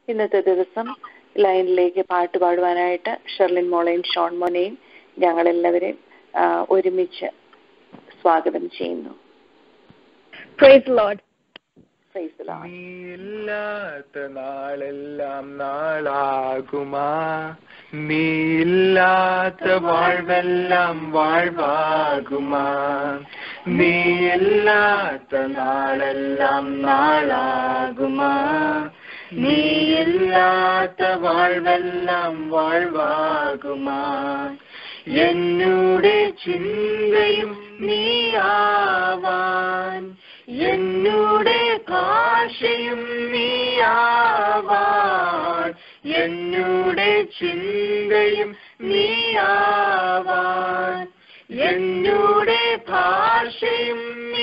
ഇന്നത്തെ ദിവസം ലൈനിലേക്ക് പാട്ട് പാടുവാനായിട്ട് ഷെർലിൻ മോളെയും ഷോൺ മോനെയും ഞങ്ങളെല്ലാവരെയും ആ, ഒരുമിച്ച് സ്വാഗതം ചെയ്യുന്നു Praise the Lord. Praise the Lord. നീയില്ലാത്ത നാളെല്ലാം നാളാകുമാ നീയില്ലാത്ത വാഴ്വെല്ലാം വാഴ്വാകുമാ നീയില്ലാത്ത നാളെല്ലാം നാളാകുമാ നീയില്ലാത്ത വാഴ്വെല്ലാം വാഴ്വാകുമാ എന്നൂടെ ചിന്തയും നീയാവാൻ എന്നൂടെ ഭാഷയും നീയാവാൻ എന്നൂടെ ചിന്തയും നീയാവാൻ എന്നൂടെ ഭാഷയും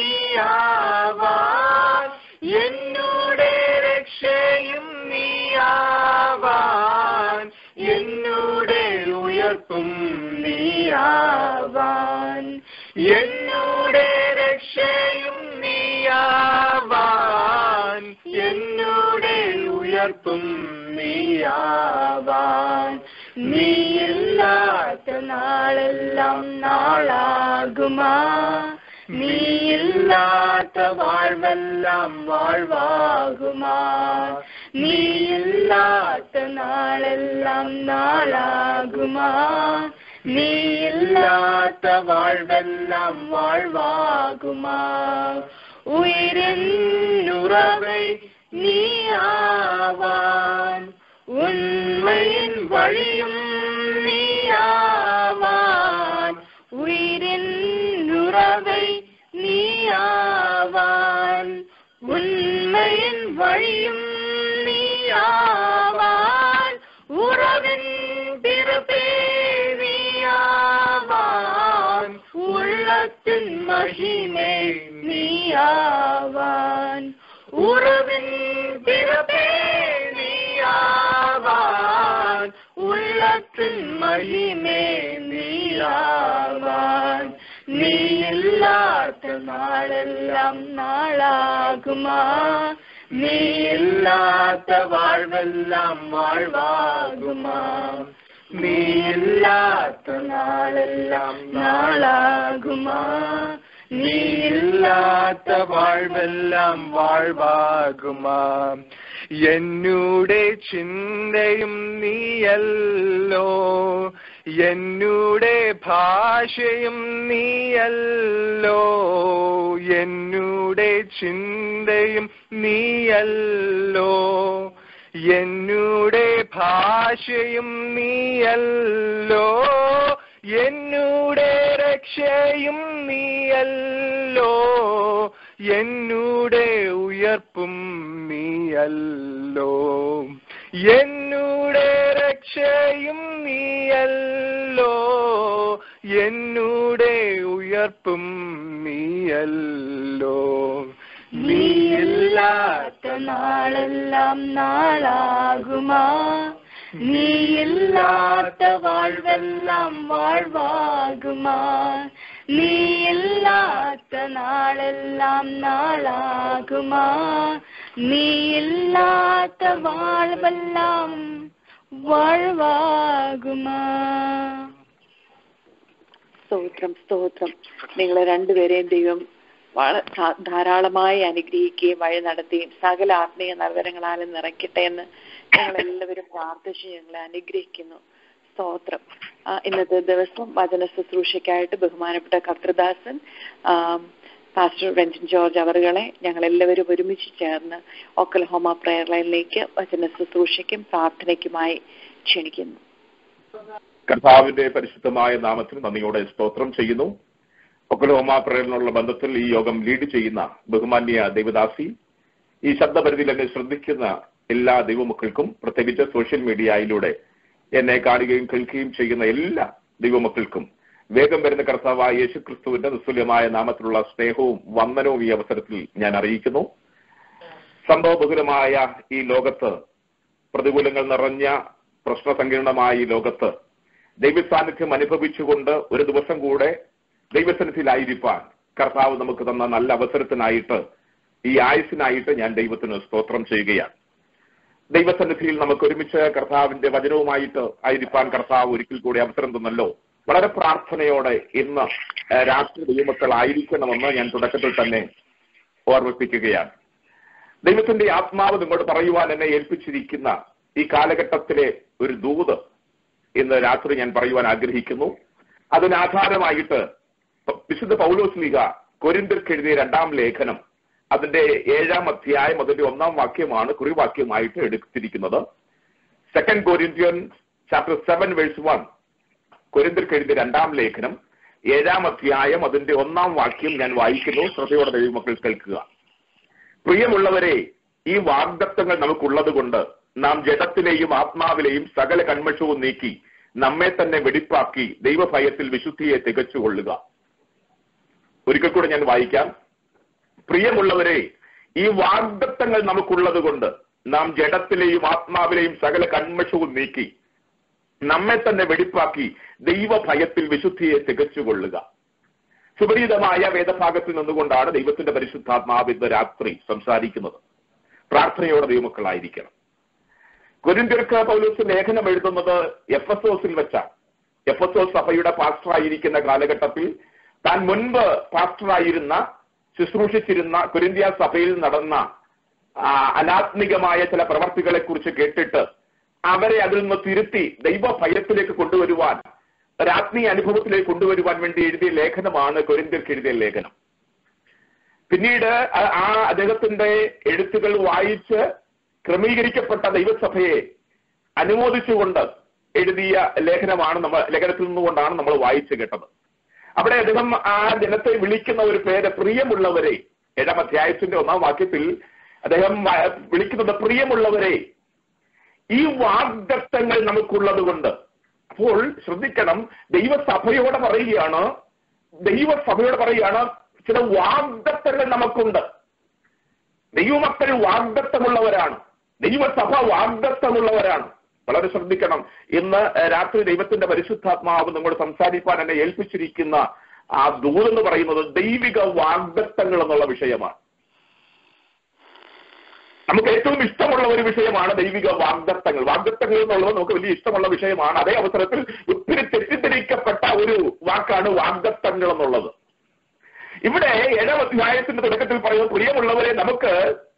നീയാവാൻ എന്നൂടെ രക്ഷയും നീയാവാൻ എന്നൂടെ ഉയർപ്പും നീയാവാൻ എന്നൂടെ രക്ഷയും നീയാവാൻ എന്നൂടെ ഉയർപ്പും നീയാവാൻ നീയില്ലാത്ത നാളെല്ലാം നാളാകുമാ നീയില്ലാത്ത വാഴ്വെല്ലാം വാഴ്വാകുമാ നീയില്ലാത്ത നാളെല്ലാം നാളാകുമാ നീയില്ലാത്ത വാഴ്വെല്ലാം വാഴ്വാകുമാ ഉയരന്നുറവൈ നീയാവാൻ ഉണ്മയിൻ വഴിയും നീയാവാൻ ഉയരന്നുറവൈ നീയാവാൻ ഉണ്മയിൻ വഴിയും നീയാവാൻ ഉറവിൻ പിറപ്പേ നീയാവാൻ ഉള്ളത്തിൻ മഹിമേ നീയാവാൻ ഉറവിൻ പിറപ്പേ നീയാവാൻ ഉള്ളത്തിൻ മഹിമേ നീയാവാൻ നീയില്ലാത്ത നാളെല്ലാം നാളാകുമാ നീയില്ലാത്ത വാഴ്വെല്ലാം വാഴ്വാകുമാ നീയില്ലാത്ത നാളെല്ലാം നാളാകുമാ നീയില്ലാത്ത വാഴ്വെല്ലാം വാഴ്വാകുമാ എന്നൂടെ ചിന്തയും നീയല്ലോ എന്നൂടെ ഭാഷയും നീയല്ലോ എന്നൂടെ ചിന്തയും നീയല്ലോ എന്നൂടെ ഭാഷയും നീയല്ലോ എന്നൂടെ രക്ഷയും നീയല്ലോ എന്നൂടെ ഉയർപ്പും നീയല്ലോ എന്നൂടെ രക്ഷയും നീയല്ലോ എന്നൂടെ ഉയർപ്പും നീയല്ലോ നീയില്ലാത്ത നാളെല്ലാം നാളാകുമാ നീയില്ലാത്ത വാഴ്വെല്ലാം വാഴ്വാകുമാ നീയില്ലാത്ത നാളെല്ലാം നാളാകുമാ നീയില്ലാത്ത വാഴ്വെല്ലാം വാഴ്വാകുമാ സ്തോത്രം സ്തോത്രം നിങ്ങളെ രണ്ടുപേരെയും ദൈവം വള- ധാ- ധാരാളമായി അനുഗ്രഹിക്കുകയും വഴി നടത്തുകയും സകല ആത്മീയ നഗരങ്ങളാലും നിറയ്ക്കട്ടെ എന്ന് ഞങ്ങൾ എല്ലാവരും പ്രാർത്ഥിച്ച് ഞങ്ങളെ അനുഗ്രഹിക്കുന്നു സ്തോത്രം ആ, ഇന്നത്തെ ദിവസം വചന ശുശ്രൂഷയ്ക്കായിട്ട് ബഹുമാനപ്പെട്ട കർത്തൃദാസൻ ആ, പാസ്റ്റർ വെഞ്ചൻ ജോർജ് അവറുകളെ ഞങ്ങൾ എല്ലാവരും ഒരുമിച്ച് ചേർന്ന് ഒക്കലഹോമ പ്രയർ ലൈനിലേക്ക് വചന ശുശ്രൂഷയ്ക്കും പ്രാർത്ഥനയ്ക്കുമായി ക്ഷണിക്കുന്നു കർത്താവിന്റെ പരിശുദ്ധമായ നാമത്തിൽ നന്ദിയോടെ സ്തോത്രം ചെയ്യുന്നു ഒക്കലോമ പ്രേരണയുള്ള ബന്ധത്തിൽ ഈ യോഗം ലീഡ് ചെയ്യുന്ന ബഹുമാന്യ ദൈവദാസി ഈ ശബ്ദപരിധിയിൽ എന്നെ ശ്രദ്ധിക്കുന്ന എല്ലാ ദൈവമക്കൾക്കും പ്രത്യേകിച്ച് സോഷ്യൽ മീഡിയയിലൂടെ എന്നെ കാണുകയും കേൾക്കുകയും ചെയ്യുന്ന എല്ലാ ദൈവമക്കൾക്കും വേഗം വരുന്ന കർത്താവായ യേശു ക്രിസ്തുവിന്റെ നിസ്തുല്യമായ നാമത്തിലുള്ള സ്നേഹവും വന്ദനവും ഈ അവസരത്തിൽ ഞാൻ അറിയിക്കുന്നു സംഭവബഹുലമായ ഈ ലോകത്ത് പ്രതികൂലങ്ങൾ നിറഞ്ഞ പ്രശ്നസങ്കീർണമായ ഈ ലോകത്ത് ദൈവസാന്നിധ്യം അനുഭവിച്ചുകൊണ്ട് ഒരു ദിവസം കൂടെ ദൈവസന്നിധിയിലായിരിക്കാൻ കർത്താവ് നമുക്ക് തന്ന നല്ല അവസരത്തിനായിട്ട് ഈ ആയുസിനായിട്ട് ഞാൻ ദൈവത്തിന് സ്തോത്രം ചെയ്യുകയാണ് ദൈവസന്നിധിയിൽ നമുക്ക് ഒരുമിച്ച് കർത്താവിന്റെ വചനവുമായിട്ട് ആയിരിക്കാൻ കർത്താവ് ഒരിക്കൽ കൂടി അവസരം തന്നല്ലോ വളരെ പ്രാർത്ഥനയോടെ ഇന്ന് ഏഹ്, രാഷ്ട്ര ദൈവമക്കൾ ആയിരിക്കണമെന്ന് ഞാൻ തുടക്കത്തിൽ തന്നെ ഓർമ്മിപ്പിക്കുകയാണ് ദൈവത്തിന്റെ ആത്മാവ് നിങ്ങളോട് പറയുവാൻ എന്നെ ഏൽപ്പിച്ചിരിക്കുന്ന ഈ കാലഘട്ടത്തിലെ ഒരു ദൂത് ഇന്ന് രാത്രി ഞാൻ പറയുവാൻ ആഗ്രഹിക്കുന്നു അതിനാധാരമായിട്ട് വിശുദ്ധ പൗലോസ് ലീഗ കൊരിന്തർക്ക് എഴുതിയ രണ്ടാം ലേഖനം അതിന്റെ ഏഴാം അധ്യായം അതിന്റെ ഒന്നാം വാക്യമാണ് കുറിവാക്യമായിട്ട് എടുത്തിരിക്കുന്നത് second Corinthian chapter seven verse one കൊരിന്തർക്ക് എഴുതിയ രണ്ടാം ലേഖനം ഏഴാം അധ്യായം അതിന്റെ ഒന്നാം വാക്യം ഞാൻ വായിക്കുന്നു ശ്രദ്ധയോടെ ദൈവമക്കൾ കേൾക്കുക പ്രിയമുള്ളവരെ ഈ വാഗ്ദത്തങ്ങൾ നമുക്കുള്ളത് കൊണ്ട് നാം ജഡത്തിലെയും ആത്മാവിലെയും സകല കന്മഷവും നീക്കി നമ്മെ തന്നെ വെടിപ്പാക്കി ദൈവഭയത്തിൽ വിശുദ്ധിയെ തികച്ചുകൊള്ളുക ഒരിക്കൽ കൂടെ ഞാൻ വായിക്കാം പ്രിയമുള്ളവരെ ഈ വാഗ്ദത്തങ്ങൾ നമുക്കുള്ളത് കൊണ്ട് നാം ജഡത്തിലെയും ആത്മാവിലെയും സകല കന്മഷവും നീക്കി നമ്മെ തന്നെ വെടിപ്പാക്കി ദൈവഭയത്തിൽ വിശുദ്ധിയെ തികച്ചുകൊള്ളുക സുപരീതമായ വേദഭാഗത്തിൽ നിന്നുകൊണ്ടാണ് ദൈവത്തിന്റെ പരിശുദ്ധാത്മാവ് ഇന്ന് രാത്രി സംസാരിക്കുന്നത് പ്രാർത്ഥനയോടെ ദൈവമക്കളായിരിക്കണം കൊരിന്ത്യർക്ക് പൗലോസ് ലേഖനം എഴുതുന്നത് എഫ് എസ് ഓസിൽ വെച്ചാണ് എഫ് എസ് ഓസ് സഭയുടെ പാസ്റ്ററായിരിക്കുന്ന കാലഘട്ടത്തിൽ താൻ മുൻപ് പാസ്റ്ററായിരുന്ന ശുശ്രൂഷിച്ചിരുന്ന കൊരിന്ത്യ സഭയിൽ നടന്ന ആ, അനാത്മികമായ ചില പ്രവർത്തികളെ കുറിച്ച് കേട്ടിട്ട് അവരെ അതിൽ നിന്ന് തിരുത്തി ദൈവഭയത്തിലേക്ക് കൊണ്ടുവരുവാൻ ഒരാത്മീയ അനുഭവത്തിലേക്ക് കൊണ്ടുവരുവാൻ വേണ്ടി എഴുതിയ ലേഖനമാണ് കൊരിന്ത്യർക്ക് എഴുതിയ ലേഖനം പിന്നീട് ആ- ആ അദ്ദേഹത്തിന്റെ എഴുത്തുകൾ വായിച്ച് ക്രമീകരിക്കപ്പെട്ട ദൈവസഭയെ അനുമോദിച്ചുകൊണ്ട് എഴുതിയ ലേഖനമാണ് നമ്മൾ ലേഖനത്തിൽ നിന്നുകൊണ്ടാണ് നമ്മൾ വായിച്ചു കേട്ടത് അവിടെ അദ്ദേഹം ആ ജനത്തെ വിളിക്കുന്ന ഒരു പേര് പ്രിയമുള്ളവരെ ഏഴാം അധ്യായത്തിന്റെ ഒന്നാം വാക്യത്തിൽ അദ്ദേഹം വ- വിളിക്കുന്നത് പ്രിയമുള്ളവരെ ഈ വാഗ്ദത്തങ്ങൾ നമുക്കുള്ളത് കൊണ്ട് അപ്പോൾ ശ്രദ്ധിക്കണം ദൈവസഭയോടെ പറയുകയാണ് ദൈവസഭയോട് പറയുകയാണ് ചില വാഗ്ദത്തങ്ങൾ നമുക്കുണ്ട് ദൈവമക്കൾ വാഗ്ദത്തമുള്ളവരാണ് ദൈവസഭ വാഗ്ദത്തമുള്ളവരാണ് വളരെ ശ്രദ്ധിക്കണം ഇന്ന് രാത്രി ദൈവത്തിന്റെ പരിശുദ്ധാത്മാവ് നമ്മോട് സംസാരിക്കാൻ എന്നെ ഏൽപ്പിച്ചിരിക്കുന്ന ആ ദൂതെന്ന് പറയുന്നത് ദൈവിക വാഗ്ദത്തങ്ങൾ എന്നുള്ള വിഷയമാണ് നമുക്ക് ഏറ്റവും ഇഷ്ടമുള്ള ഒരു വിഷയമാണ് ദൈവിക വാഗ്ദത്തങ്ങൾ വാഗ്ദത്തങ്ങൾ എന്നുള്ളത് നമുക്ക് വലിയ ഇഷ്ടമുള്ള വിഷയമാണ് അതേ അവസരത്തിൽ ഒത്തിരി തെറ്റിദ്ധരിക്കപ്പെട്ട ഒരു വാക്കാണ് വാഗ്ദത്തങ്ങൾ എന്നുള്ളത് ഇവിടെ ഏഴാം അധ്യായത്തിന്റെ തുടക്കത്തിൽ പറയുന്നത് പ്രിയമുള്ളവരെ നമുക്ക്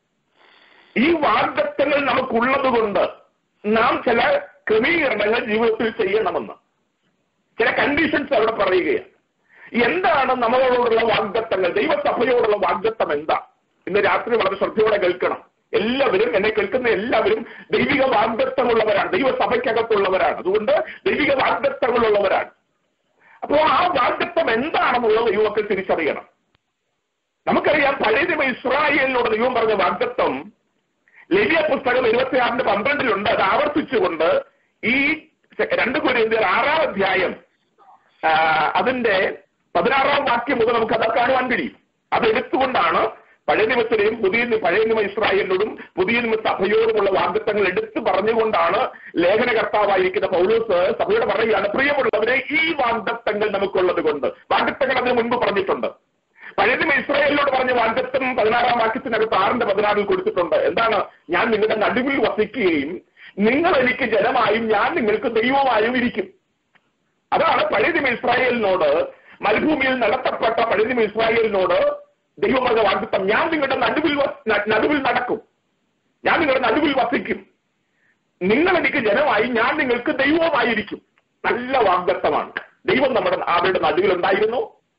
ഈ വാഗ്ദത്തങ്ങൾ നമുക്കുള്ളത് കൊണ്ട് നാം ചില ക്രമീകരണങ്ങൾ ജീവിതത്തിൽ ചെയ്യണമെന്ന് ചില കണ്ടീഷൻസ് അവിടെ പറയുകയാണ് എന്താണ് നമ്മളോടുള്ള വാഗ്ദത്തങ്ങൾ ദൈവസഭയോടുള്ള വാഗ്ദത്തം എന്താ ഇന്ന് രാത്രി വളരെ ശ്രദ്ധയോടെ കേൾക്കണം എല്ലാവരും എന്നെ കേൾക്കുന്ന എല്ലാവരും ദൈവിക വാഗ്ദത്തമുള്ളവരാണ് ദൈവസഭയ്ക്കകത്തുള്ളവരാണ് അതുകൊണ്ട് ദൈവിക വാഗ്ദത്തങ്ങളുള്ളവരാണ് അപ്പോ ആ വാഗ്ദത്തം എന്താണെന്നുള്ളത് യുവക്കൾ തിരിച്ചറിയണം നമുക്കറിയാം പഴയ നിയമ ഇസ്രായേലിനോട് ദൈവം പറഞ്ഞ വാഗ്ദത്തം ലിബിയ പുസ്തകം ഇരുപത്തിയാറിന്റെ പന്ത്രണ്ടിലുണ്ട് അത് ആവർത്തിച്ചുകൊണ്ട് ഈ രണ്ട് കുരിന്തിയർ ആറാം അധ്യായം ആ, അതിന്റെ പതിനാറാം വാക്യം മുതൽ നമുക്ക് അത് കാണുവാൻ കഴിയും അത് എടുത്തുകൊണ്ടാണ് പഴയ നിയമത്തിലെയും പുതിയ നി- പഴയ നിയമ ഇസ്രായേലിനോടും പുതിയ നിയമ സഭയോടുമുള്ള വാഗ്ദത്തങ്ങൾ എടുത്തു പറഞ്ഞുകൊണ്ടാണ് ലേഖനകർത്താവായിരിക്കുന്ന പൗലോസ് സഭയോട് പറയുകയാണ് പ്രിയമുള്ളവരെ ഈ വാഗ്ദത്തങ്ങൾ നമുക്കുള്ളത് കൊണ്ട് വാഗ്ദത്തങ്ങൾ അതിന് മുൻപ് പറഞ്ഞിട്ടുണ്ട് പഴയ നിയമ ഇസ്രായേലിനോട് പറഞ്ഞ വാഗ്ദത്തം പതിനാറാം വാക്യത്തിനകത്ത് ആറിന്റെ പതിനാറിൽ കൊടുത്തിട്ടുണ്ട് എന്താണ് ഞാൻ നിങ്ങളുടെ നടുവിൽ വസിക്കുകയും നിങ്ങൾ എനിക്ക് ജനമായും ഞാൻ നിങ്ങൾക്ക് ദൈവമായും ഇരിക്കും അതാണ് പഴയ നിയമ ഇസ്രായേലിനോട് മരുഭൂമിയിൽ നടത്തപ്പെട്ട പഴയ നിയമ ഇസ്രായേലിനോട് ദൈവം പറഞ്ഞ വാഗ്ദത്തം ഞാൻ നിങ്ങളുടെ നടുവിൽ വ- ന- നടുവിൽ നടക്കും ഞാൻ നിങ്ങളുടെ നടുവിൽ വസിക്കും നിങ്ങൾ എനിക്ക് ജനമായി ഞാൻ നിങ്ങൾക്ക് ദൈവമായിരിക്കും നല്ല വാഗ്ദത്തമാണ് ദൈവം നമ്മുടെ അവരുടെ നടുവിലുണ്ടായിരുന്നു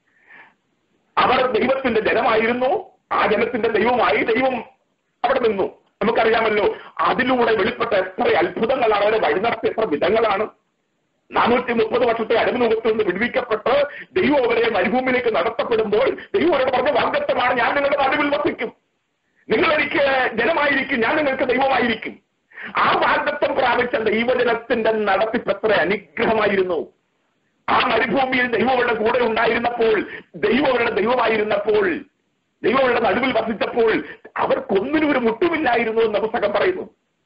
അവർ ദൈവത്തിന്റെ ജനമായിരുന്നു ആ ജനത്തിന്റെ ദൈവമായി ദൈവം അവിടെ നിന്നു നമുക്കറിയാമല്ലോ അതിലൂടെ വെളിപ്പെട്ട എത്ര അത്ഭുതങ്ങളാണ് അവരെ വഴി നടത്തിയ എത്ര വിധങ്ങളാണ് നാനൂറ്റി മുപ്പത് വർഷത്തെ അടിമനുഖത്തിൽ നിന്ന് വിടുവിക്കപ്പെട്ട് ദൈവം അവരെ മരുഭൂമിയിലേക്ക് നടത്തപ്പെടുമ്പോൾ ദൈവം അവരോട് പറഞ്ഞ വാഗ്ദത്തമാണ് ഞാൻ നിങ്ങളുടെ നടുവിൽ വസിക്കും നിങ്ങൾ എനിക്ക് ജനമായിരിക്കും ഞാൻ നിങ്ങൾക്ക് ദൈവമായിരിക്കും ആ വാഗ്ദത്തം പ്രാപിച്ച ദൈവജനത്തിന്റെ നടത്തിപ്പ് എത്ര അനുഗ്രഹമായിരുന്നു ആ മരുഭൂമിയിൽ ദൈവം അവരുടെ കൂടെ ഉണ്ടായിരുന്നപ്പോൾ ദൈവം അവരുടെ ദൈവമായിരുന്നപ്പോൾ ദൈവം അവരുടെ നടുവിൽ വസിച്ചപ്പോൾ അവർക്കൊന്നിനും ഒരു മുട്ടുമില്ലായിരുന്നു എന്ന് പുസ്തകം പറയുന്നു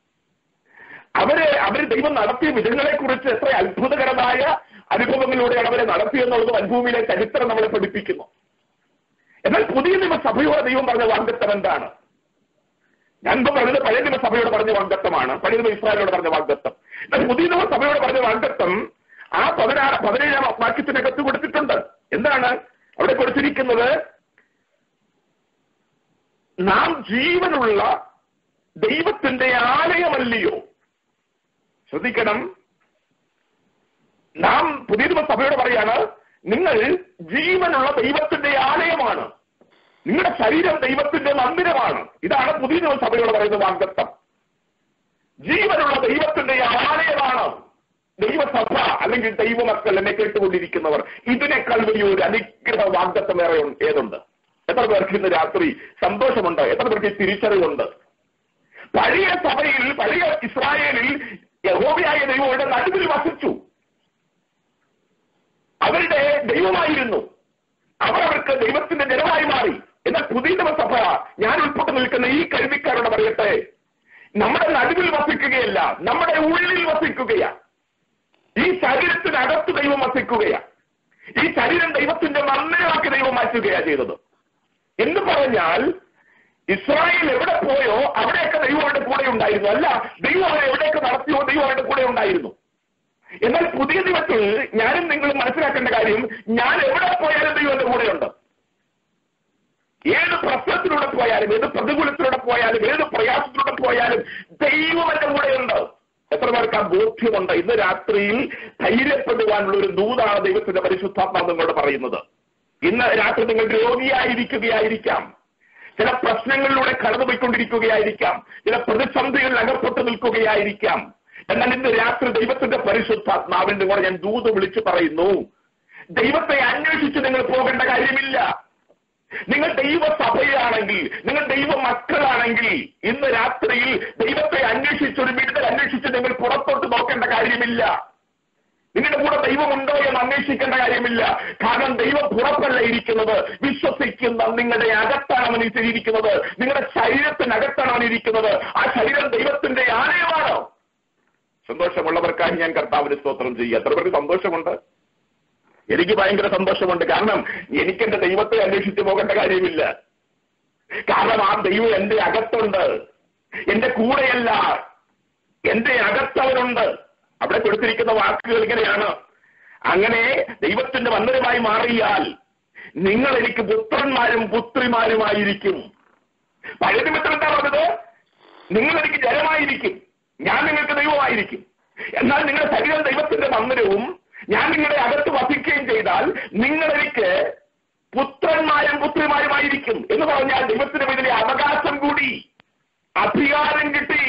അവരെ അവർ ദൈവം നടത്തിയ വിധങ്ങളെ കുറിച്ച് എത്ര അത്ഭുതകരമായ അനുഭവങ്ങളിലൂടെയാണ് അവരെ നടത്തിയെന്നുള്ളത് മരുഭൂമിയിലെ ചരിത്രം നമ്മളെ പഠിപ്പിക്കുന്നു എന്നാൽ പുതിയ നിയമസഭയോടെ ദൈവം പറഞ്ഞ വാഗ്ദത്തം എന്താണ് ഞാൻ ഇപ്പൊ പറഞ്ഞത് പഴയ നിയമ സഭയോട് പറഞ്ഞ വാഗ്ദത്തമാണ് പഴയ നിയമ ഇസ്രായേലോട് പറഞ്ഞ വാഗ്ദത്തം എന്നാൽ പുതിയ നിയമ സഭയോട് പറഞ്ഞ വാഗ്ദത്തം ആ പതിനാറ് പതിനേഴാം വാക്യത്തിനകത്ത് കൊടുത്തിട്ടുണ്ട് എന്താണ് അവിടെ കൊടുത്തിരിക്കുന്നത് നാം ജീവനുള്ള ദൈവത്തിന്റെ ആലയമല്ലയോ ശ്രദ്ധിക്കണം നാം പുതിയ നിയമ സഭയോട് പറയാണ് നിങ്ങൾ ജീവനുള്ള ദൈവത്തിന്റെ ആലയമാണ് നിങ്ങളുടെ ശരീരം ദൈവത്തിന്റെ മന്ദിരമാണ് ഇതാണ് പുതിയ നിയമ സഭയോട് പറയുന്ന വാഗ്ദത്തം ജീവനുള്ള ദൈവത്തിന്റെ ആലയമാണ് ദൈവസഭ അല്ലെങ്കിൽ ദൈവമക്കൾ എന്നെ കേട്ടുകൊണ്ടിരിക്കുന്നവർ ഇതിനേക്കാൾ വലിയൊരു അനുഗ്രഹ വാഗ്ദത്തം വേറെ ഉ- ഏതുണ്ട് എത്ര പേർക്ക് ഇന്ന് രാത്രി സന്തോഷമുണ്ട് എത്ര പേർക്ക് തിരിച്ചറിവുണ്ട് പഴയ സഭയിൽ പഴയ ഇസ്രായേലിൽ യഹോവയായ ദൈവം അവരുടെ നടുവിൽ വസിച്ചു അവരുടെ ദൈവമായിരുന്നു അവർ അവർക്ക് ദൈവത്തിന്റെ ജനമായി മാറി എന്നാൽ പുതിയ ദിവസഭ ഞാൻ ഉൾപ്പെട്ട് നിൽക്കുന്ന ഈ കരുതിക്കാരോട് പറയട്ടെ നമ്മുടെ നടുവിൽ വസിക്കുകയല്ല നമ്മുടെ ഉള്ളിൽ വസിക്കുകയാ ഈ ശരീരത്തിനകത്ത് ദൈവം വസിക്കുകയാ ഈ ശരീരം ദൈവത്തിന്റെ മന്ദിരമാക്കി ദൈവം മാറ്റുകയാ ചെയ്തത് എന്ന് പറഞ്ഞാൽ ഇസ്രായേൽ എവിടെ പോയോ അവിടെയൊക്കെ ദൈവം അവരുടെ കൂടെ ഉണ്ടായിരുന്നു അല്ല ദൈവം അവരെ എവിടെയൊക്കെ നടത്തിയോ ദൈവം അവരുടെ കൂടെ ഉണ്ടായിരുന്നു എന്നാൽ പുതിയ ദിവസത്തിൽ ഞാനും നിങ്ങളും മനസ്സിലാക്കേണ്ട കാര്യം ഞാൻ എവിടെ പോയാലും ദൈവം എന്റെ കൂടെയുണ്ട് ഏത് പ്രശ്നത്തിലൂടെ പോയാലും ഏത് പ്രതികൂലത്തിലൂടെ പോയാലും ഏത് പ്രയാസത്തിലൂടെ പോയാലും ദൈവം എന്റെ കൂടെയുണ്ട് എത്ര പേർക്ക് ആ ബോധ്യമുണ്ട് ഇന്ന് രാത്രിയിൽ ധൈര്യപ്പെടുവാനുള്ള ഒരു ദൂതാണ് ദൈവത്തിന്റെ പരിശുദ്ധാത്മാവ് നിങ്ങളോട് പറയുന്നത് ഇന്ന് രാത്രി നിങ്ങൾ രോഗിയായിരിക്കുകയായിരിക്കാം ചില പ്രശ്നങ്ങളിലൂടെ കടന്നുപോയിക്കൊണ്ടിരിക്കുകയായിരിക്കാം ചില പ്രതിസന്ധികളിൽ അകപ്പെട്ടു നിൽക്കുകയായിരിക്കാം എന്നാൽ ഇന്ന് രാത്രി ദൈവത്തിന്റെ പരിശുദ്ധാത്മാവിന്റെ കൂടെ ഞാൻ ദൂത് വിളിച്ചു പറയുന്നു ദൈവത്തെ അന്വേഷിച്ച് നിങ്ങൾ പോകേണ്ട കാര്യമില്ല നിങ്ങൾ ദൈവസഭയാണെങ്കിൽ നിങ്ങൾ ദൈവ മക്കളാണെങ്കിൽ ഇന്ന് രാത്രിയിൽ ദൈവത്തെ അന്വേഷിച്ച് ഒരു വിടുതൽ അന്വേഷിച്ച് നിങ്ങൾ പുറത്തോട്ട് നോക്കേണ്ട കാര്യമില്ല നിങ്ങളുടെ കൂടെ ദൈവമുണ്ടോ എന്ന് അന്വേഷിക്കേണ്ട കാര്യമില്ല കാരണം ദൈവം പുറത്തല്ല ഇരിക്കുന്നത് വിശ്വസിക്കുന്ന നിങ്ങളുടെ അകത്താണ് അവൻ ഇരിക്കുന്നത് നിങ്ങളുടെ ശരീരത്തിനകത്താണ് അവൻ ഇരിക്കുന്നത് ആ ശരീരം ദൈവത്തിന്റെ ആലയമാണ് സന്തോഷമുള്ളവർക്കായി ഞാൻ കർത്താവിന് സ്തോത്രം ചെയ്യുക എത്ര പേർക്ക് സന്തോഷമുണ്ട് എനിക്ക് ഭയങ്കര സന്തോഷമുണ്ട് കാരണം എനിക്ക് എന്റെ ദൈവത്തെ അന്വേഷിച്ച് പോകേണ്ട കാര്യമില്ല കാരണം ആ ദൈവം എന്റെ അകത്തുണ്ട് എന്റെ കൂടെയല്ല എന്റെ അകത്തവനുണ്ട് അവിടെ കൊടുത്തിരിക്കുന്ന വാക്കുകൾ ഇങ്ങനെയാണ് അങ്ങനെ ദൈവത്തിന്റെ മന്ദിരമായി മാറിയാൽ നിങ്ങൾ എനിക്ക് പുത്രന്മാരും പുത്രിമാരുമായിരിക്കും പഴയ നിമിത്തം എന്താ പറഞ്ഞത് നിങ്ങൾ എനിക്ക് ജനമായിരിക്കും ഞാൻ നിങ്ങൾക്ക് ദൈവമായിരിക്കും എന്നാൽ നിങ്ങളുടെ ശരീരം ദൈവത്തിന്റെ മന്ദിരവും ഞാൻ നിങ്ങളുടെ അകത്ത് വസിക്കുകയും ചെയ്താൽ നിങ്ങൾ എനിക്ക് പുത്രന്മാരും പുത്രിമാരുമായിരിക്കും എന്ന് പറഞ്ഞാൽ ദൈവത്തിന് വലിയ അവകാശം കൂടി അധികാരം കിട്ടി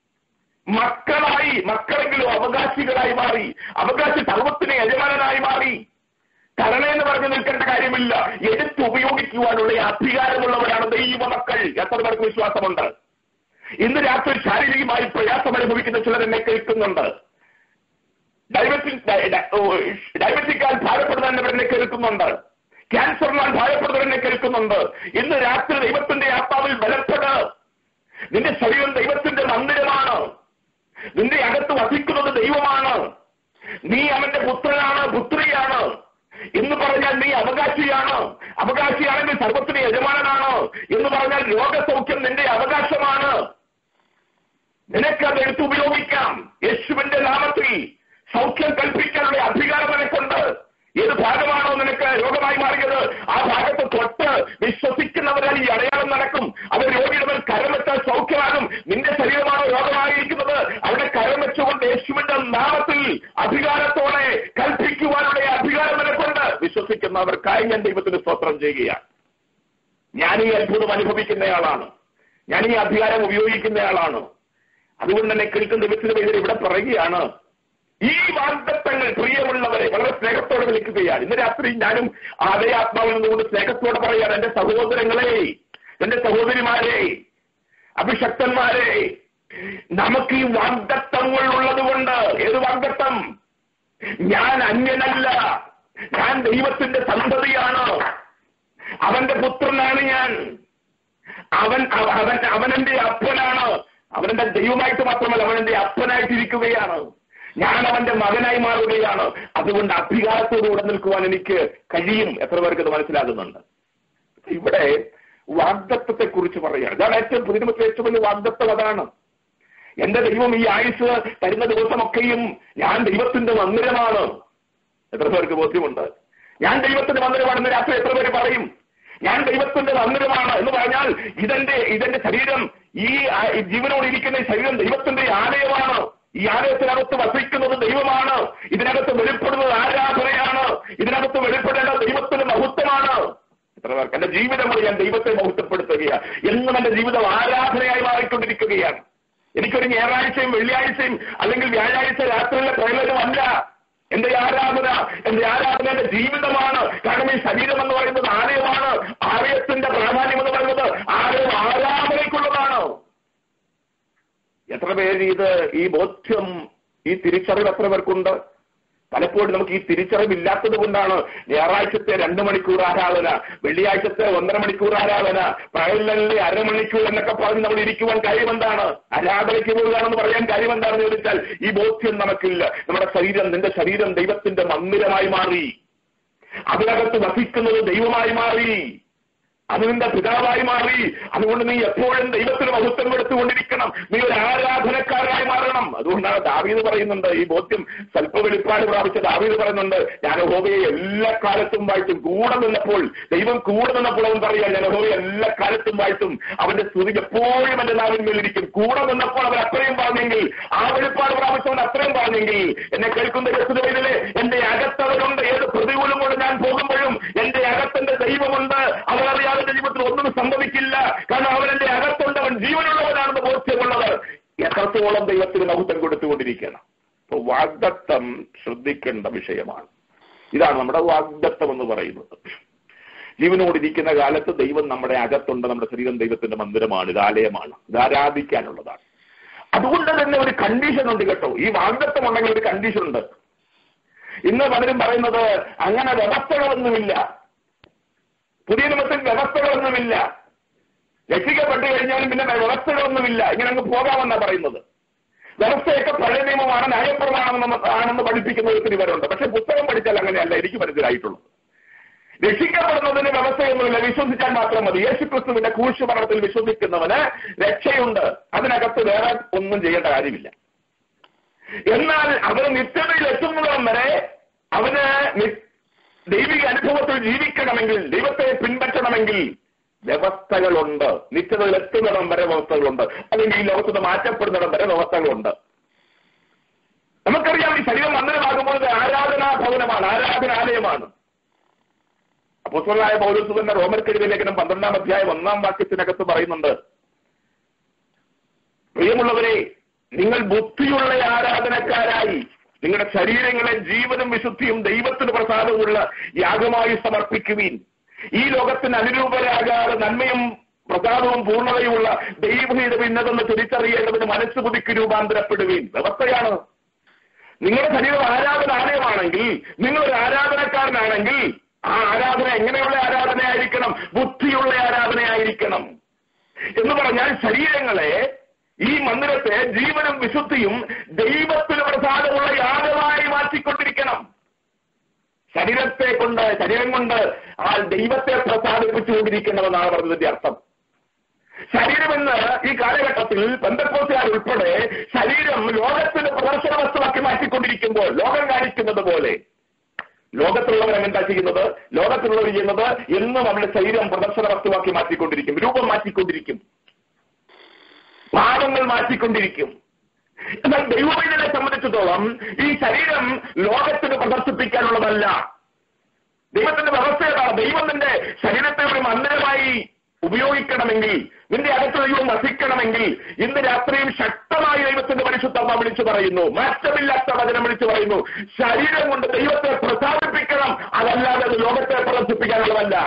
മക്കളായി മക്കളെങ്കിലും അവകാശികളായി മാറി അവകാശി സർവത്തിന് യജമാനനായി മാറി കരണ എന്ന് പറഞ്ഞു നിൽക്കേണ്ട കാര്യമില്ല എടുത്ത് ഉപയോഗിക്കുവാനുള്ള ഈ അധികാരമുള്ളവരാണ് ദൈവമക്കൾ എത്ര പേർക്ക് വിശ്വാസമുണ്ട് ഇന്ന് രാത്രി ശാരീരികമായി പ്രയാസം അനുഭവിക്കുന്ന ചിലർ എന്നെ കേൾക്കുന്നുണ്ട് ഡയബറ്റിക് ഡയബറ്റിക്കാൽ ഭാരപ്പെടുന്നവർ എന്നെ കേൾക്കുന്നുണ്ട് ക്യാൻസറിനാൽ ഭാരപ്പെടുന്നവരെന്നെ കേൾക്കുന്നുണ്ട് ഇന്ന് രാത്രി ദൈവത്തിന്റെ ആത്മാവിൽ ബലപ്പെട് നിന്റെ ശരീരം ദൈവത്തിന്റെ മന്ദിരമാണ് നിന്റെ അകത്ത് വസിക്കുന്നത് ദൈവമാണ് നീ അവന്റെ പുത്രനാണ് പുത്രിയാണ് എന്ന് പറഞ്ഞാൽ നീ അവകാശിയാണ് അവകാശിയാണെങ്കിൽ സർവത്തിന് യജമാനനാണ് എന്ന് പറഞ്ഞാൽ രോഗസൗഖ്യം നിന്റെ അവകാശമാണ് നിനക്ക് അത് എടുത്ത് ഉപയോഗിക്കാം യേശുവിന്റെ നാമത്തിൽ സൗഖ്യം കൽപ്പിക്കാനുള്ള അധികാരം നിനക്കുണ്ട് ഏത് ഭാഗമാണോ നിനക്ക് രോഗമായി മാറിയത് ആ ഭാഗത്ത് തൊട്ട് വിശ്വസിക്കുന്നവരാൽ ഈ അടയാളം നടക്കും അത് രോഗിയുടെ മേൽ കരം വെച്ചാൽ സൗഖ്യമാകും നിന്റെ ശരീരമാണോ രോഗമായിരിക്കുന്നത് അവിടെ കരം വെച്ചുകൊണ്ട് യേശുവിന്റെ നാമത്തിൽ അധികാരത്തോടെ കൽപ്പിക്കുവാനുള്ള അധികാരം നിനക്കുണ്ട് വിശ്വസിക്കുന്നവർക്കായി ഞാൻ ദൈവത്തിന് സ്തോത്രം ചെയ്യുകയാണ് ഞാൻ ഈ അത്ഭുതം അനുഭവിക്കുന്നയാളാണ് ഞാൻ ഈ അധികാരം ഉപയോഗിക്കുന്നയാളാണ് അതുകൊണ്ട് തന്നെ കേൾക്കുന്ന ദൈവത്തിന് പേര് ഇവിടെ പറയുകയാണ് ഈ വാഗ്ദത്തങ്ങൾ പ്രിയമുള്ളവരെ വളരെ സ്നേഹത്തോടെ വിളിക്കുകയാണ് ഇന്ന് രാത്രി ഞാനും അതേ ആത്മാവിൽ നിന്നുകൊണ്ട് സ്നേഹത്തോടെ പറയുകയാണ് എന്റെ സഹോദരങ്ങളെ എന്റെ സഹോദരിമാരെ അഭിഷക്തന്മാരെ നമുക്ക് ഈ വാഗ്ദത്തങ്ങൾ ഉള്ളത് കൊണ്ട് ഏത് വാഗ്ദത്തം ഞാൻ അന്യനല്ല ഞാൻ ദൈവത്തിന്റെ സന്തതിയാണ് അവന്റെ പുത്രനാണ് ഞാൻ അവൻ അവൻ അവനെന്റെ അപ്പനാണ് അവനെന്റെ ദൈവമായിട്ട് മാത്രമല്ല അവനെന്റെ അപ്പനായിട്ടിരിക്കുകയാണ് ഞാൻ അവന്റെ മകനായി മാറുകയാണ് അതുകൊണ്ട് അധികാരത്തോടുകൂടെ നിൽക്കുവാൻ എനിക്ക് കഴിയും എത്ര പേർക്ക് ഇത് മനസ്സിലാകുന്നുണ്ട് ഇവിടെ വാഗ്ദത്വത്തെ കുറിച്ച് പറയുകയാണ് അതാണ് ഏറ്റവും പുതിനമത്തിലെ ഏറ്റവും വലിയ വാഗ്ദത്വം അതാണ് എന്റെ ദൈവം ഈ ആയുസ് തരുന്ന ദിവസമൊക്കെയും ഞാൻ ദൈവത്തിന്റെ മന്ദിരമാണ് എത്ര പേർക്ക് ബോധ്യമുണ്ട് ഞാൻ ദൈവത്തിന്റെ മന്ദിരമാണെന്ന് രാത്രി എത്ര പേര് പറയും ഞാൻ ദൈവത്തിന്റെ മന്ദിരമാണ് എന്ന് പറഞ്ഞാൽ ഇതെന്റെ ഇതെന്റെ ശരീരം ഈ ആ- ഈ ജീവനോട് ഇരിക്കുന്ന ഈ ശരീരം ദൈവത്തിന്റെ ആലയമാണ് ഈ ആലയത്തിനകത്ത് വസിക്കുന്നത് ദൈവമാണ് ഇതിനകത്ത് വെളിപ്പെടുന്നത് ആരാധനയാണ് ഇതിനകത്ത് വെളിപ്പെടേണ്ട ദൈവത്തിന്റെ മഹത്വമാണ് എത്ര പേർക്ക് എന്റെ ജീവിതം വഴി ഞാൻ ദൈവത്തെ മഹത്വപ്പെടുത്തുകയാണ് എന്നും എന്റെ ജീവിതം ആരാധനയായി മാറിക്കൊണ്ടിരിക്കുകയാണ് എനിക്കൊരു ഞായറാഴ്ചയും വെള്ളിയാഴ്ചയും അല്ലെങ്കിൽ വ്യാഴാഴ്ച രാത്രിയിലെ പ്രയോജനം അല്ല എന്റെ ആരാധന എന്റെ ആരാധന എന്റെ ജീവിതമാണ് കാരണം ഈ ശരീരം എന്ന് പറയുന്നത് ആലയമാണ് ആലയത്തിന്റെ പ്രാധാന്യം എന്ന് പറയുന്നത് ആലയം ആരാധനയ്ക്കുള്ളതാണ് എത്ര പേര് ഇത് ഈ ബോധ്യം ഈ തിരിച്ചറിവ് എത്ര പേർക്കുണ്ട് പലപ്പോഴും നമുക്ക് ഈ തിരിച്ചറിവില്ലാത്തത് കൊണ്ടാണ് ഞായറാഴ്ചത്തെ രണ്ട് മണിക്കൂർ ആരാധന വെള്ളിയാഴ്ചത്തെ ഒന്നര മണിക്കൂർ ആരാധന പകലിലെ അരമണിക്കൂർ എന്നൊക്കെ പറഞ്ഞ് നമ്മൾ ഇരിക്കുവാൻ കാര്യം എന്താണ് ആരാധനയ്ക്ക് പോവുകയാണെന്ന് പറയാൻ കാര്യം എന്താണെന്ന് ചോദിച്ചാൽ ഈ ബോധ്യം നമുക്കില്ല നമ്മുടെ ശരീരം നിന്റെ ശരീരം ദൈവത്തിന്റെ മന്ദിരമായി മാറി അതിനകത്ത് വസിക്കുന്നത് ദൈവമായി മാറി അത് നിന്റെ പിതാവായി മാറി അതുകൊണ്ട് നീ എപ്പോഴും ദൈവത്തിന് മഹത്വം കൊടുത്തുകൊണ്ടിരിക്കണം നീ ഒരു ആരാധനക്കാരനായി മാറണം അതുകൊണ്ടാണ് ദാവീദ് പറയുന്നുണ്ട് ഈ ബോധ്യം സ്വല്പ വെളിപ്പാട് പ്രാപിച്ച ദാവീദ് പറയുന്നുണ്ട് ഞാൻ ഹോബയെ എല്ലാ കാലത്തും വാഴ്ത്തും കൂടെ നിന്നപ്പോൾ ദൈവം കൂടെ നിന്നപ്പോൾ അവൻ പറയാ ഞാൻ ഹോബയെ എല്ലാ കാലത്തും വാഴ്ത്തും അവന്റെ സ്തുതി എപ്പോഴും എന്റെ നാവിന്മേലിരിക്കും കൂടെ നിന്നപ്പോൾ അവൻ അത്രയും പറഞ്ഞെങ്കിൽ ആ വെളിപ്പാട് പ്രാപിച്ചവൻ അത്രയും പറഞ്ഞെങ്കിൽ എന്നെ കേൾക്കുന്ന രസുതയിലെ എന്റെ അകത്തവരുണ്ട് ഏത് പ്രതികൂലം കൊണ്ട് ഞാൻ പോകുമ്പോഴും എന്റെ അകത്തെന്റെ ദൈവമുണ്ട് അവനറിയാതെ എന്റെ ജീവിതത്തിൽ ഒന്നും സംഭവിക്കില്ല കാരണം അവൻ എന്റെ അകത്തുണ്ട് അവൻ ജീവനുള്ളവനാണെന്ന് ബോധ്യമുള്ളത് എത്രത്തോളം ദൈവത്തിന് മഹത്വം കൊടുത്തുകൊണ്ടിരിക്കണം അപ്പൊ വാഗ്ദത്തം ശ്രദ്ധിക്കേണ്ട വിഷയമാണ് ഇതാണ് നമ്മുടെ വാഗ്ദത്തം എന്ന് പറയുന്നത് ജീവനോടിരിക്കുന്ന കാലത്ത് ദൈവം നമ്മുടെ അകത്തുണ്ട് നമ്മുടെ ശരീരം ദൈവത്തിന്റെ മന്ദിരമാണ് ഇത് ആലയമാണ് ഇത് ആരാധിക്കാനുള്ളതാണ് അതുകൊണ്ട് തന്നെ ഒരു കണ്ടീഷൻ ഉണ്ട് കേട്ടോ ഈ വാഗ്ദത്തം ഉണ്ടെങ്കിൽ ഒരു കണ്ടീഷൻ ഉണ്ട് ഇന്ന് പലരും പറയുന്നത് അങ്ങനെ വ്യവസ്ഥകളൊന്നുമില്ല പുതിയ നിയമത്തിൽ വ്യവസ്ഥകളൊന്നുമില്ല രക്ഷിക്കപ്പെട്ടു കഴിഞ്ഞാലും പിന്നെ വ്യവസ്ഥകളൊന്നുമില്ല ഇങ്ങനെ അങ്ങ് പോകാമെന്നാണ് പറയുന്നത് വ്യവസ്ഥയൊക്കെ പഴയ നിയമമാണ് ന്യായപ്രമാണം ആണെന്ന് പഠിപ്പിക്കുന്ന ഒത്തിരി പേരുണ്ട് പക്ഷെ പുസ്തകം പഠിച്ചാൽ അങ്ങനെയല്ല എനിക്ക് മനസ്സിലായിട്ടുള്ളത് രക്ഷിക്കപ്പെടുന്നതിന് വ്യവസ്ഥയൊന്നുമില്ല വിശ്വസിച്ചാൽ മാത്രം മതി യേശുക്രിസ്തുവിന്റെ കൂശുമരണത്തിൽ വിശ്വസിക്കുന്നവന് രക്ഷയുണ്ട് അതിനകത്ത് വേറെ ഒന്നും ചെയ്യേണ്ട കാര്യമില്ല എന്നാൽ അവന് നിത്യതയിൽ എത്തുന്നിടം വരെ അവന് നി- ദൈവിക അനുഭവത്തിൽ ജീവിക്കണമെങ്കിൽ ദൈവത്തെ പിൻപറ്റണമെങ്കിൽ വ്യവസ്ഥകളുണ്ട് നിത്യതയിൽ എത്തുന്നിടം വരെ വ്യവസ്ഥകളുണ്ട് അല്ലെങ്കിൽ ഈ ലോകത്ത് നിന്ന് മാറ്റപ്പെടുന്നിടം വരെ വ്യവസ്ഥകളുണ്ട് നമുക്കറിയാം ഈ ശരീരം മന്ദിരമാകുമ്പോൾ ഇത് ആരാധനാ ഭവനമാണ് ആരാധനാലയമാണ് അപ്പോസ്തലനായ പൗലോസ് തന്നെ റോമർക്കെഴുതിയ ലേഖനം പന്ത്രണ്ടാം അധ്യായം ഒന്നാം വാക്യത്തിനകത്ത് പറയുന്നുണ്ട് പ്രിയമുള്ളവരെ നിങ്ങൾ ബുദ്ധിയുള്ള ആരാധനക്കാരായി നിങ്ങളുടെ ശരീരങ്ങളെ ജീവനും വിശുദ്ധിയും ദൈവത്തിന് പ്രസാദവുമുള്ള യാഗമായി സമർപ്പിക്കുവീൻ ഈ ലോകത്തിന് അനുരൂപരാകാതെ നന്മയും പ്രസാദവും പൂർണ്ണതയുമുള്ള ദൈവഹിത ഭിന്നതെന്ന് തിരിച്ചറിയേണ്ടതിന് മനസ്സ് പുതുക്കി രൂപാന്തരപ്പെടുവീൻ വ്യവസ്ഥയാണ് നിങ്ങളുടെ ശരീരം ആരാധനാലയമാണെങ്കിൽ നിങ്ങളൊരു ആരാധനക്കാരനാണെങ്കിൽ ആ ആരാധന എങ്ങനെയുള്ള ആരാധനയായിരിക്കണം ബുദ്ധിയുള്ള ആരാധനയായിരിക്കണം എന്ന് പറഞ്ഞാൽ ശരീരങ്ങളെ ഈ മന്ദിരത്തെ ജീവനും വിശുദ്ധിയും ദൈവത്തിന് പ്രസാദമുള്ള യാഗമായി മാറ്റിക്കൊണ്ടിരിക്കണം ശരീരത്തെ കൊണ്ട് ശരീരം കൊണ്ട് ആ ദൈവത്തെ പ്രസാദിപ്പിച്ചുകൊണ്ടിരിക്കണമെന്നാണ് പറഞ്ഞതിന്റെ അർത്ഥം ശരീരമെന്ന് ഈ കാലഘട്ടത്തിൽ ബന്ധക്കോസുകാർ ഉൾപ്പെടെ ശരീരം ലോകത്തിന് പ്രദർശന വസ്തുവാക്കി മാറ്റിക്കൊണ്ടിരിക്കുമ്പോൾ ലോകം കാണിക്കുന്നത് പോലെ ലോകത്തുള്ളവർ എന്താ ചെയ്യുന്നത് ലോകത്തുള്ളവർ ചെയ്യുന്നത് എന്നും അവരുടെ ശരീരം പ്രദർശന വസ്തുവാക്കി മാറ്റിക്കൊണ്ടിരിക്കും രൂപം മാറ്റിക്കൊണ്ടിരിക്കും ഭാവങ്ങൾ മാറ്റിക്കൊണ്ടിരിക്കും എന്നാൽ ദൈവവൈദ്യനെ സംബന്ധിച്ചിടത്തോളം ഈ ശരീരം ലോകത്തിന് പ്രദർശിപ്പിക്കാനുള്ളതല്ല ദൈവത്തിന്റെ വ്യവസ്ഥ ഏതാണ് ദൈവം നിന്റെ ശരീരത്തെ ഒരു മന്ദിരമായി ഉപയോഗിക്കണമെങ്കിൽ നിന്റെ അകത്ത് ദൈവം വസിക്കണമെങ്കിൽ ഇന്ന് രാത്രിയും ശക്തമായി ദൈവത്തിന്റെ പരിശുദ്ധമ്മ വിളിച്ചു പറയുന്നു മാറ്റമില്ലാത്ത വചനം വിളിച്ചു പറയുന്നു ശരീരം കൊണ്ട് ദൈവത്തെ പ്രസാദിപ്പിക്കണം അതല്ലാതെ അത് ലോകത്തെ പ്രദർശിപ്പിക്കാനുള്ളതല്ല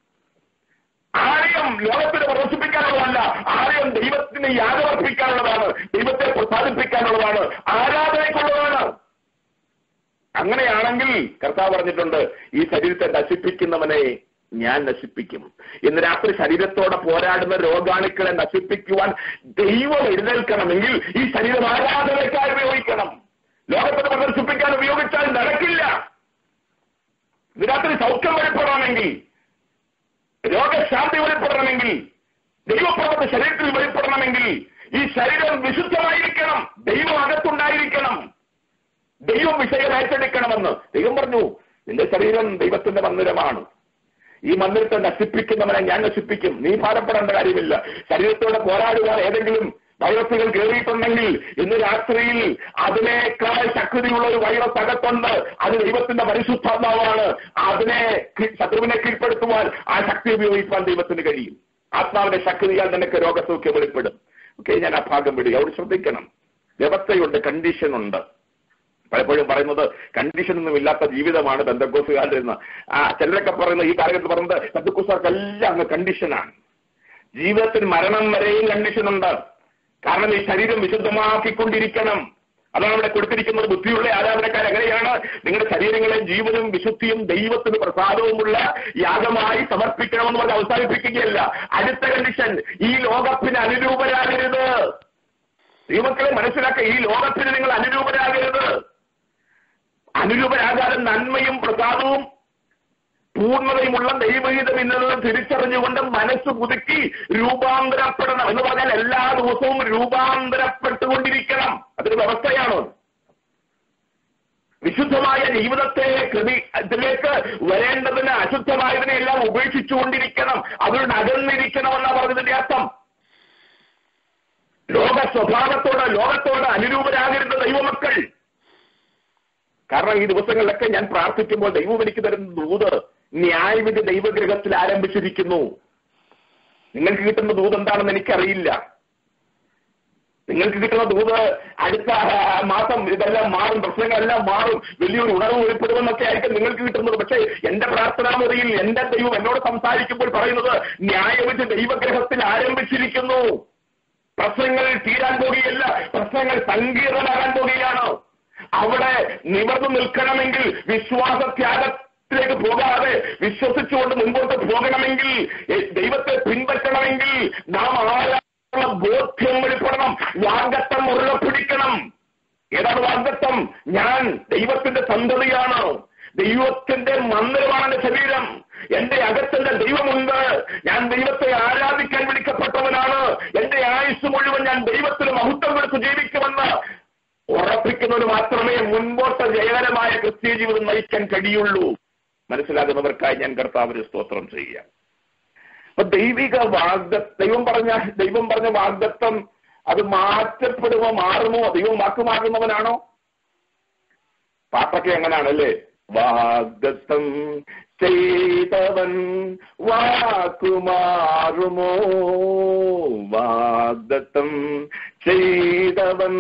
ആലയം ലോകത്തിന് പ്രദർശിപ്പിക്കാനുള്ളതല്ല ആലയം ദൈവത്തിന് യാഗമർപ്പിക്കാനുള്ളതാണ് ദൈവത്തെ പ്രസാദിപ്പിക്കാനുള്ളതാണ് ആരാധനയ്ക്കുള്ളതാണ് അങ്ങനെയാണെങ്കിൽ കർത്താവ് പറഞ്ഞിട്ടുണ്ട് ഈ ശരീരത്തെ നശിപ്പിക്കുന്നവനെ ഞാൻ നശിപ്പിക്കും ഇന്ന് രാത്രി ശരീരത്തോടെ പോരാടുന്ന രോഗാണുക്കളെ നശിപ്പിക്കുവാൻ ദൈവം എഴുന്നേൽക്കണമെങ്കിൽ ഈ ശരീരം ആരാധനയ്ക്കായി ഉപയോഗിക്കണം ലോകത്തിന് പ്രദർശിപ്പിക്കാൻ ഉപയോഗിച്ചാൽ നടക്കില്ല ഇന്ന് രാത്രി സൗഖ്യം വെളിപ്പെടണമെങ്കിൽ രോഗശാന്തി വെളിപ്പെടണമെങ്കിൽ ദൈവപ്രവൃത്തി ശരീരത്തിൽ വെളിപ്പെടണമെങ്കിൽ ഈ ശരീരം വിശുദ്ധമായിരിക്കണം ദൈവം അകത്തുണ്ടായിരിക്കണം ദൈവം വിഷയം ഏറ്റെടുക്കണമെന്ന് ദൈവം പറഞ്ഞു നിന്റെ ശരീരം ദൈവത്തിന്റെ മന്ദിരമാണ് ഈ മന്ദിരത്തെ നശിപ്പിക്കുന്നവനെ ഞാൻ നശിപ്പിക്കും നീ ഭാരപ്പെടേണ്ട കാര്യമില്ല ശരീരത്തോടെ പോരാടുക ഏതെങ്കിലും വൈറസുകൾ കയറിയിട്ടുണ്ടെങ്കിൽ ഇന്ന് രാത്രിയിൽ അതിനേക്കാൾ ശക്തിയുള്ള ഒരു വൈറസ് അകത്തുണ്ട് അത് ദൈവത്തിന്റെ പരിശുദ്ധാത്മാവാണ് അതിനെ കീ- ശത്രുവിനെ കീഴ്പ്പെടുത്തുവാൻ ആ ശക്തി ഉപയോഗിക്കാൻ ദൈവത്തിന് കഴിയും ആത്മാവിന്റെ ശക്തിയാൽ നിനക്ക് രോഗസൗഖ്യം വെളിപ്പെടും ഓക്കെ ഞാൻ ആ ഭാഗം വിടുക അവിടെ ശ്രദ്ധിക്കണം വ്യവസ്ഥയുണ്ട് കണ്ടീഷൻ ഉണ്ട് പലപ്പോഴും പറയുന്നത് കണ്ടീഷൻ ഒന്നും ഇല്ലാത്ത ജീവിതമാണ് ബന്ധക്കോസുകാരുടെ എന്ന് ആ ചിലരൊക്കെ പറയുന്നത് ഈ കാലഘട്ടത്തിൽ പറയുന്നത് ബന്ധക്കോസുകാർക്കെല്ലാം അങ്ങ് കണ്ടീഷനാണ് ജീവിതത്തിൽ മരണം വരെയും കണ്ടീഷൻ ഉണ്ട് കാരണം ഈ ശരീരം വിശുദ്ധമാക്കിക്കൊണ്ടിരിക്കണം അതാണ് ഇവിടെ കൊടുത്തിരിക്കുന്നത് ബുദ്ധിയുള്ള ആരാധനക്കാർ എങ്ങനെയാണ് നിങ്ങളുടെ ശരീരങ്ങളെ ജീവനും വിശുദ്ധിയും ദൈവത്തിന് പ്രസാദവുമുള്ള യാഗമായി സമർപ്പിക്കണമെന്ന് പറഞ്ഞ് അവസാനിപ്പിക്കുകയല്ല അടുത്ത കണ്ടീഷൻ ഈ ലോകത്തിന് അനുരൂപരാകരുത് ദൈവമക്കളെ മനസ്സിലാക്കുക ഈ ലോകത്തിന് നിങ്ങൾ അനുരൂപരാകരുത് അനുരൂപരാകാതെ നന്മയും പ്രസാദവും പൂർണ്ണതയുമുള്ള ദൈവഹിതം ഇന്നത് തിരിച്ചറിഞ്ഞുകൊണ്ട് മനസ്സ് പുതുക്കി രൂപാന്തരപ്പെടണം എന്ന് പറഞ്ഞാൽ എല്ലാ ദിവസവും രൂപാന്തരപ്പെട്ടുകൊണ്ടിരിക്കണം അതൊരു വ്യവസ്ഥയാണ് വിശുദ്ധമായ ജീവിതത്തെ കൃതി ഇതിലേക്ക് വരേണ്ടതിന് അശുദ്ധമായതിനെ എല്ലാം ഉപേക്ഷിച്ചുകൊണ്ടിരിക്കണം അതിനോട് അകന്നിരിക്കണമെന്നാണ് പറഞ്ഞതിന്റെ അർത്ഥം ലോക സ്വഭാവത്തോട് ലോകത്തോട് അനുരൂപരാകരുത് ദൈവമക്കൾ കാരണം ഈ ദിവസങ്ങളിലൊക്കെ ഞാൻ പ്രാർത്ഥിക്കുമ്പോൾ ദൈവം എനിക്ക് തരുന്ന ദൂത് ന്യായവിധി ദൈവഗ്രഹത്തിൽ ആരംഭിച്ചിരിക്കുന്നു നിങ്ങൾക്ക് കിട്ടുന്ന ദൂത് എന്താണെന്ന് എനിക്കറിയില്ല നിങ്ങൾക്ക് കിട്ടുന്ന ദൂത് അടുത്ത ആ, മാസം ഇതെല്ലാം മാറും പ്രശ്നങ്ങളെല്ലാം മാറും വലിയൊരു ഉണർവ് വെളിപ്പെടുമെന്നൊക്കെ ആയിരിക്കും നിങ്ങൾക്ക് കിട്ടുന്നത് പക്ഷേ എന്റെ പ്രാർത്ഥനാമുറിയിൽ എന്റെ ദൈവം എന്നോട് സംസാരിക്കുമ്പോൾ പറയുന്നത് ന്യായവിധി ദൈവഗ്രഹത്തിൽ ആരംഭിച്ചിരിക്കുന്നു പ്രശ്നങ്ങൾ തീരാൻ പോകുകയല്ല പ്രശ്നങ്ങൾ സങ്കീർണമാകാൻ പോകുകയാണ് അവിടെ നിവർന്നു നിൽക്കണമെങ്കിൽ വിശ്വാസത്യാഗത്തിലേക്ക് പോകാതെ വിശ്വസിച്ചുകൊണ്ട് മുൻപോട്ട് പോകണമെങ്കിൽ എ, ദൈവത്തെ പിൻപറ്റണമെങ്കിൽ നാം ആരാളുള്ള ബോധ്യം വെളിപ്പെടണം വാഗ്ദത്തം മുറുകെ പിടിക്കണം ഏതാണ് വാഗ്ദത്തം ഞാൻ ദൈവത്തിന്റെ സന്തതിയാണ് ദൈവത്തിന്റെ മന്ദിരമാണ് എന്റെ ശരീരം എന്റെ അകത്തിന്റെ ദൈവമുണ്ട് ഞാൻ ദൈവത്തെ ആരാധിക്കാൻ വിളിക്കപ്പെട്ടവനാണ് എന്റെ ആയുസ് മുഴുവൻ ഞാൻ ദൈവത്തിന് മഹത്വം കൊടുത്ത് ജീവിക്കുമെന്ന് ഉറപ്പിക്കുന്നവന് മാത്രമേ മുൻപോട്ട് ജയകരമായ ക്രിസ്തീയ ജീവിതം നയിക്കാൻ കഴിയുള്ളൂ മനസ്സിലാകുന്നവർക്കായി ഞാൻ കർത്താവിന് സ്തോത്രം ചെയ്യാം അപ്പൊ ദൈവിക വാഗ്ദ ദൈവം പറഞ്ഞ ദൈവം പറഞ്ഞ വാഗ്ദത്വം അത് മാറ്റപ്പെടുമോ മാറുമോ ദൈവം വാക്കുമാകുന്നവനാണോ പാട്ടൊക്കെ എങ്ങനെയാണല്ലേ വാഗ്ദത്തം ചെയ്തവൻ വാക്കുമാറുമോ വാഗ്ദത്തം ചെയ്തവൻ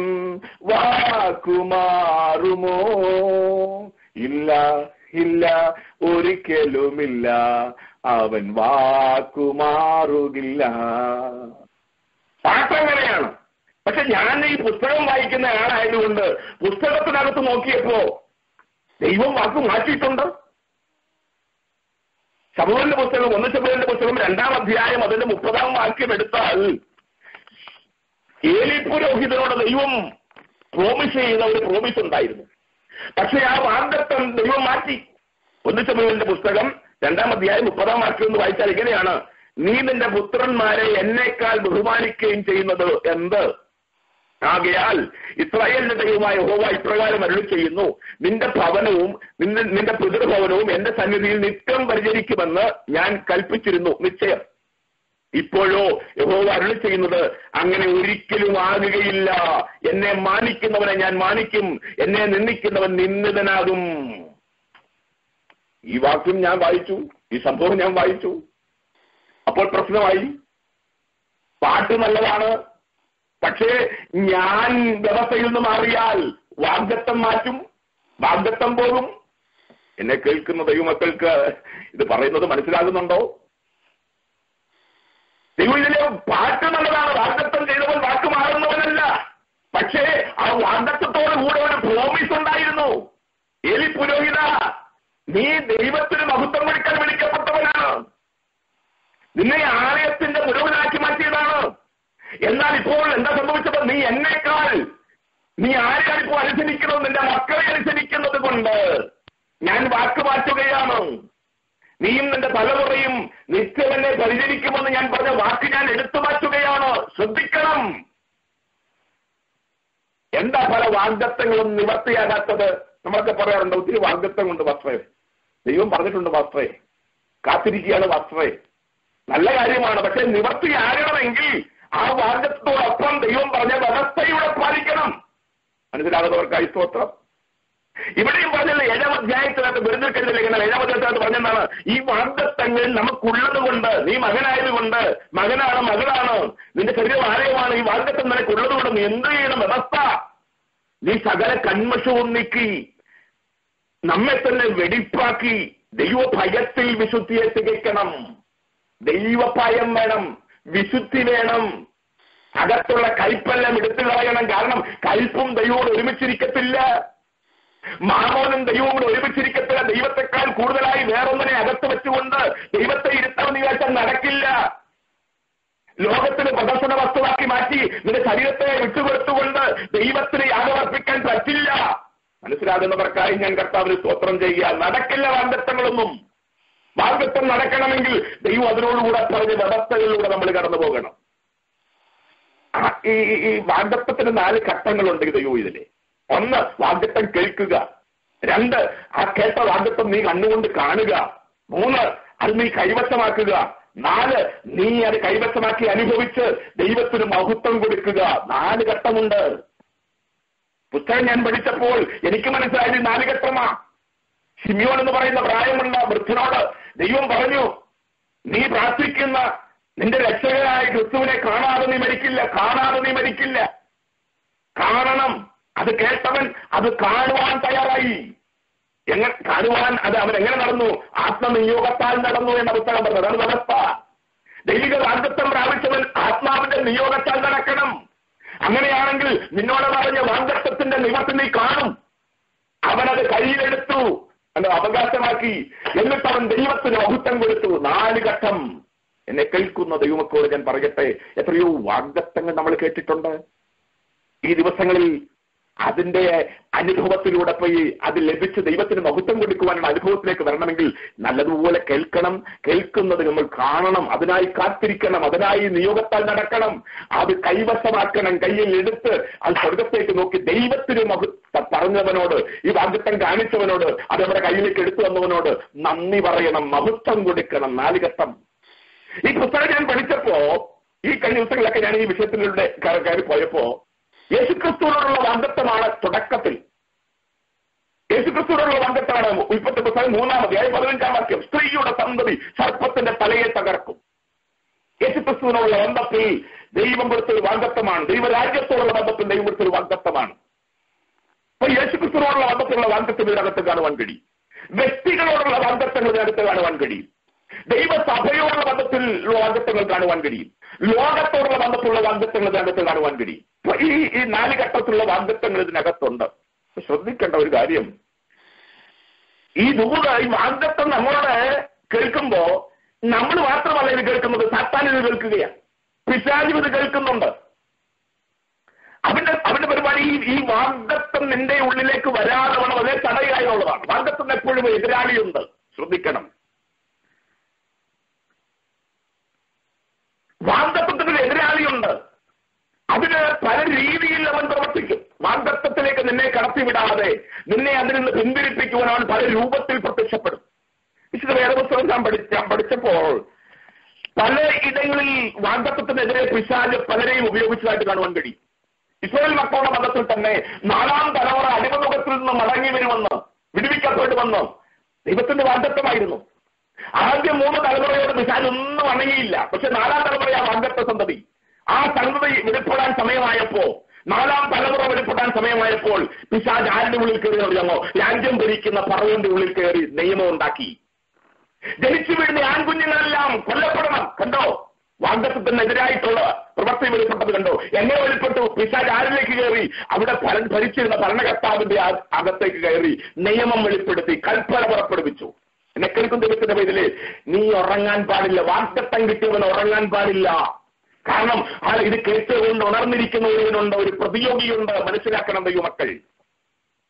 വാക്കുമാറുമോ ഇല്ല ഇല്ല ഒരിക്കലുമില്ല അവൻ വാക്കുമാറുകില്ല പാട്ടെങ്ങനെയാണ് പക്ഷെ ഞാൻ ഈ പുസ്തകം വായിക്കുന്ന ആളായതുകൊണ്ട് പുസ്തകത്തിനകത്ത് നോക്കിയപ്പോ ദൈവം വാക്ക് മാറ്റിയിട്ടുണ്ട് ശമുവിന്റെ പുസ്തകം ഒന്ന് ശമുവിന്റെ പുസ്തകം രണ്ടാം അധ്യായം അതിന്റെ മുപ്പതാം വാക്യം എടുത്താൽ ഏലി പുരോഹിതനോട് ദൈവം പ്രോമിസ് ചെയ്ത ഒരു പ്രോമിസ് ഉണ്ടായിരുന്നു പക്ഷെ ആ വാഗ്ദത്തം ദൈവം മാറ്റി ഒന്ന് ശമുവിന്റെ പുസ്തകം രണ്ടാം അധ്യായം മുപ്പതാം വാക്യം എന്ന് വായിച്ചാൽ ഇങ്ങനെയാണ് നീ നിന്റെ പുത്രന്മാരെ എന്നേക്കാൾ ബഹുമാനിക്കുകയും ചെയ്യുന്നത് എന്ത് ആകയാൽ ഇസ്രായേലിന്റെ ദൈവമായ ഹോവ ഇപ്രകാരം അരുളി ചെയ്യുന്നു നിന്റെ ഭവനവും നിന്റെ നിന്റെ പിതൃഭവനവും എന്റെ സന്നിധിയിൽ നിത്യം പരിചരിക്കുമെന്ന് ഞാൻ കൽപ്പിച്ചിരുന്നു നിശ്ചയം ഇപ്പോഴോ യഹോവ അരുളി ചെയ്യുന്നത് അങ്ങനെ ഒരിക്കലും ആകുകയില്ല എന്നെ മാനിക്കുന്നവനെ ഞാൻ മാനിക്കും എന്നെ നിന്ദിക്കുന്നവൻ നിന്ദിതനാകും ഈ വാക്യം ഞാൻ വായിച്ചു ഈ സംഭവം ഞാൻ വായിച്ചു അപ്പോൾ പ്രശ്നമായി പാട്ട് നല്ലതാണ് പക്ഷേ ഞാൻ വ്യവസ്ഥയിൽ നിന്ന് മാറിയാൽ വാഗ്ദത്തം മാറ്റും വാഗ്ദത്തം പോകും എന്നെ കേൾക്കുന്ന ദൈവമക്കൾക്ക് ഇത് പറയുന്നത് മനസ്സിലാകുന്നുണ്ടോ ദൈവം ഇതിലെ പാട്ട് നല്ലതാണ് വാഗ്ദത്തം ചെയ്തവൻ വാക്ക് മാറുന്നവനല്ല പക്ഷേ ആ വാഗ്ദത്തത്തോട് കൂടെ ഒരു പ്രോമിസ് ഉണ്ടായിരുന്നു എലി പുരോഹിത നീ ദൈവത്തിന് മഹത്വം കൊടുക്കാൻ വിളിക്കപ്പെട്ടവനാണ് നിന്നെ ആലയത്തിന്റെ പുരോഹിതനാക്കി മാറ്റിയതാണ് എന്നാൽ ഇപ്പോൾ എന്താ സംഭവിച്ചത് നീ എന്നേക്കാൾ നീ ആരെയാണ് ഇപ്പോൾ അനുസരിക്കുന്നത് നിന്റെ മക്കളെ അനുസരിക്കുന്നത് കൊണ്ട് ഞാൻ വാക്ക് മാറ്റുകയാണ് നീയും നിന്റെ തലമുറയും നിത്യം എന്നെ പരിചരിക്കുമെന്ന് ഞാൻ പറഞ്ഞ വാക്ക് ഞാൻ എടുത്തു മാറ്റുകയാണ് ശ്രദ്ധിക്കണം എന്താ പല വാഗ്ദത്തങ്ങളും നിവർത്തിയാകാത്തത് നമ്മളൊക്കെ പറയാറുണ്ട് ഒത്തിരി വാഗ്ദത്തമുണ്ട് വസ്ത്രേ ദൈവം പറഞ്ഞിട്ടുണ്ട് വസ്ത്രേ കാത്തിരിക്കുകയാണ് വസ്ത്രേ നല്ല കാര്യമാണ് പക്ഷെ നിവർത്തിയാകണമെങ്കിൽ ആ വാഗ്ദത്തോടൊപ്പം ദൈവം പറഞ്ഞ വ്യവസ്ഥയുടെ പാലിക്കണം മനസ്സിലാകുന്നവർക്കായി സ്തോത്രം ഇവിടെയും പറഞ്ഞത് ഏഴാം അധ്യായത്തിനകത്ത് വെറുതെ ലേഖനം ഏഴാം അധ്യായത്തിനകത്ത് പറഞ്ഞെന്താണ് ഈ വാഗ്ദത്തങ്ങൾ നമുക്കുള്ളത് കൊണ്ട് നീ മകനായത് കൊണ്ട് മകനാണ് മകളാണ് നിന്റെ ശരീരം ആലയമാണ് ഈ വാഗ്ദത്തം നിനക്കുള്ളത് കൊണ്ട് നീ എന്ത് ചെയ്യണം വ്യവസ്ഥ നീ സകല കന്മഷവും നീക്കി നമ്മെ തന്നെ വെടിപ്പാക്കി ദൈവഭയത്തിൽ വിശുദ്ധിയെ തികയ്ക്കണം ദൈവഭയം വേണം വിശുദ്ധി വേണം അകത്തുള്ള കയ്പെല്ലാം എടുത്തു കളയണം കാരണം കയ്പും ദൈവവും ഒരുമിച്ചിരിക്കത്തില്ല മാമോനും ദൈവവും കൂടെ ഒരുമിച്ചിരിക്കത്തില്ല ദൈവത്തെക്കാൾ കൂടുതലായി വേറൊന്നിനെ അകത്ത് വെച്ചുകൊണ്ട് ദൈവത്തെ ഇരുത്തമെന്ന് വിചാരിച്ചാൽ നടക്കില്ല ലോകത്തിന് പ്രദർശന വസ്തുവാക്കി മാറ്റി നിന്റെ ശരീരത്തെ വിട്ടുകൊടുത്തുകൊണ്ട് ദൈവത്തിന് യാഗമർപ്പിക്കാൻ പറ്റില്ല മനസ്സിലാകുന്നവർക്കായി ഞാൻ കർത്താവിന് സ്തോത്രം ചെയ്യുക നടക്കില്ല വാഗ്ദത്തങ്ങളൊന്നും വാഗ്ദത്തം നടക്കണമെങ്കിൽ ദൈവം അതിനോടുകൂടെ പറഞ്ഞ വ്യവസ്ഥകളിലൂടെ നമ്മൾ കടന്നു പോകണം ആ, ഈ ഈ- ഈ വാഗ്ദത്തത്തിന് നാല് ഘട്ടങ്ങളുണ്ട് ഈ ദൈവം ഇതില് ഒന്ന് വാഗ്ദത്തം കേൾക്കുക രണ്ട് ആ കേട്ട വാഗ്ദത്തം നീ കണ്ണുകൊണ്ട് കാണുക മൂന്ന് അത് നീ കൈവശമാക്കുക നാല് നീ അത് കൈവശമാക്കി അനുഭവിച്ച് ദൈവത്തിന് മഹത്വം കൊടുക്കുക നാല് ഘട്ടമുണ്ട് പുസ്തകം ഞാൻ പഠിച്ചപ്പോൾ എനിക്ക് മനസ്സിലായത് ഈ നാല് ഘട്ടമാ ഷിമിയോൻ എന്ന് പറയുന്ന പ്രായമുള്ള വൃദ്ധനോട് ദൈവം പറഞ്ഞു നീ പ്രാർത്ഥിക്കുന്ന നിന്റെ രക്ഷകനായ ക്രിസ്തുവിനെ കാണാതെ നീ മരിക്കില്ല കാണാതെ നീ മരിക്കില്ല കാണണം അത് കേട്ടവൻ അത് കാണുവാൻ തയ്യാറായി എങ്ങനെ കാണുവാൻ അത് അവൻ എങ്ങനെ നടന്നു ആത്മനിയോഗത്താൽ നടന്നു എന്ന പുസ്തകം പറഞ്ഞത് അതാണ് വ്യവസ്ഥ ദൈവിക വാഗ്ദത്വം പ്രാപിച്ചവൻ ആത്മാവിന്റെ നിയോഗത്താൽ നടക്കണം അങ്ങനെയാണെങ്കിൽ നിന്നോട് പറഞ്ഞ വാഗ്ദത്വത്തിന്റെ നിവർത്തി നീ കാണും അവനത് കയ്യിലെടുത്തു അത് അവകാശമാക്കി എന്നിട്ട് അവൻ ദൈവത്തിന് മഹത്വം കൊടുത്തു നാല് ഘട്ടം എന്നെ കേൾക്കുന്ന ദൈവമക്കോട് ഞാൻ പറയട്ടെ എത്രയോ വാഗ്ദത്തങ്ങൾ നമ്മൾ കേട്ടിട്ടുണ്ട് ഈ ദിവസങ്ങളിൽ അതിന്റെ അനുഭവത്തിലൂടെ പോയി അത് ലഭിച്ച് ദൈവത്തിന് മഹത്വം കൊടുക്കുവാനുള്ള അനുഭവത്തിലേക്ക് വരണമെങ്കിൽ നല്ലതുപോലെ കേൾക്കണം കേൾക്കുന്നത് നമ്മൾ കാണണം അതിനായി കാത്തിരിക്കണം അതിനായി നിയോഗത്താൽ നടക്കണം അത് കൈവശമാക്കണം കയ്യിൽ എടുത്ത് അത് സ്വർഗത്തേക്ക് നോക്കി ദൈവത്തിന് മഹത്വം പറഞ്ഞവനോട് ഈ വാഗ്ദത്തം കാണിച്ചവനോട് അത് നമ്മുടെ കയ്യിലേക്ക് എടുത്തു വന്നവനോട് നന്ദി പറയണം മഹത്വം കൊടുക്കണം നാലുഘട്ടം ഈ പുസ്തകം ഞാൻ പഠിച്ചപ്പോ ഈ കഴിഞ്ഞ ദിവസങ്ങളിലൊക്കെ ഞാൻ ഈ വിഷയത്തിലൂടെ കയറി കയറി പോയപ്പോ യേശുക്രിസ്തുവിനോടുള്ള വാഗ്ദത്തമാണ് തുടക്കത്തിൽ യേശുക്രിസ്തുവിനോടുള്ള വാഗ്ദത്തമാണ് ഉൽപ്പത്തി പുസ്തകം മൂന്നാം അധ്യായം പതിനഞ്ചാം വാക്യം സ്ത്രീയുടെ സന്തതി സർപ്പത്തിന്റെ തലയെ തകർക്കും യേശുക്രിസ്തുവിനോടുള്ള ബന്ധത്തിൽ ദൈവം കൊടുത്തൊരു വാഗ്ദത്തമാണ് ദൈവരാജ്യത്തോടുള്ള ബന്ധത്തിൽ ദൈവം കൊടുത്തൊരു വാഗ്ദത്തമാണ് അപ്പൊ യേശുക്രിസ്തുവിനോടുള്ള ബന്ധത്തിലുള്ള വാഗ്ദത്തം ഇതിനകത്ത് കാണുവാൻ കഴിയും വ്യക്തികളോടുള്ള വാഗ്ദത്തങ്ങൾ ഇതിനകത്ത് കാണുവാൻ കഴിയും ദൈവസഭയോടുള്ള ബന്ധത്തിലുള്ള വാഗ്ദത്തങ്ങൾ കാണുവാൻ കഴിയും ലോകത്തോടുള്ള ബന്ധത്തിലുള്ള വാഗ്ദത്തങ്ങൾ ഇതിനകത്ത് കാണുവാൻ കഴിയും അപ്പൊ ഈ ഈ നാല് ഘട്ടത്തിലുള്ള വാഗ്ദത്തങ്ങൾ ഇതിനകത്തുണ്ട് ശ്രദ്ധിക്കേണ്ട ഒരു കാര്യം ഈ ദൂത ഈ വാഗ്ദത്തം നമ്മളോട് കേൾക്കുമ്പോ നമ്മൾ മാത്രമല്ല ഇത് കേൾക്കുന്നത് സത്താൻ ഇത് കേൾക്കുകയാണ് പിശാചും ഇത് കേൾക്കുന്നുണ്ട് അവന്റെ അവന്റെ പരിപാടി ഈ ഈ വാഗ്ദത്തം നിന്റെ ഉള്ളിലേക്ക് വരാതെ വേണം അതേ തടയുക എന്നുള്ളതാണ് വാഗ്ദത്തം എപ്പോഴും എതിരാളിയുണ്ട് ശ്രദ്ധിക്കണം വാഗ്ദത്വത്തിന് എതിരാളിയുണ്ട് അതിന് പല രീതിയിൽ അവൻ പ്രവർത്തിക്കും വാഗ്ദത്വത്തിലേക്ക് നിന്നെ കടത്തിവിടാതെ നിന്നെ അതിൽ നിന്ന് പിന്തിരിപ്പിക്കുവാൻ അവൻ പല രൂപത്തിൽ പ്രത്യക്ഷപ്പെടും വിശുദ്ധ വേദപുസ്തകം ഞാൻ പഠി ഞാൻ പഠിച്ചപ്പോൾ പല ഇടങ്ങളിൽ വാഗ്ദത്വത്തിനെതിരെ പിശാല് പലരെയും ഉപയോഗിച്ചതായിട്ട് കാണുവാൻ കഴിയും ഇസ്രായേൽ മക്കളുടെ മതത്തിൽ തന്നെ നാലാം തലമുറ അടിമമുഖത്തിൽ നിന്ന് മടങ്ങി വരുമെന്ന് വിടുവിക്കപ്പെടുമെന്ന് ദൈവത്തിന്റെ വാഗ്ദത്വമായിരുന്നു ആദ്യം മൂന്ന് തലമുറയോട് പിശാൽ ഒന്നും അണങ്ങിയില്ല പക്ഷെ നാലാം തലമുറ ആ വാഗ്ദത്ത സന്തതി ആ സന്തതി വെളിപ്പെടാൻ സമയമായപ്പോ നാലാം തലമുറ വെളിപ്പെടാൻ സമയമായപ്പോൾ പിശാജ് ആരുടെ ഉള്ളിൽ കയറി അറിയാമോ രാജ്യം ഭരിക്കുന്ന പറവന്റെ ഉള്ളിൽ കയറി നിയമം ഉണ്ടാക്കി ജനിച്ചു വീഴുന്ന ആൺകുഞ്ഞുങ്ങളെല്ലാം കൊല്ലപ്പെടണം കണ്ടോ വാഗ്ദത്വത്തിനെതിരായിട്ടുള്ള പ്രവൃത്തി വെളിപ്പെട്ടത് കണ്ടോ എങ്ങനെ വെളിപ്പെട്ടു പിശാജ് ആരിലേക്ക് കയറി അവിടെ ഭരൻ ഭരിച്ചിരുന്ന ഭരണകർത്താവിന്റെ ആ- അകത്തേക്ക് കയറി നിയമം വെളിപ്പെടുത്തി കൽപ്പന പുറപ്പെടുവിച്ചു എന്നെ കേൾക്കുന്ന ദൈവത്തിന്റെ പേരില് നീ ഉറങ്ങാൻ പാടില്ല വാഗ്ദത്തം കിട്ടിയവൻ ഉറങ്ങാൻ പാടില്ല കാരണം ആ ഇത് കേട്ടുകൊണ്ട് ഉണർന്നിരിക്കുന്ന ഒരുവനുണ്ട് ഒരു പ്രതിയോഗിയുണ്ട് മനസ്സിലാക്കണം ദൈവമക്കൾ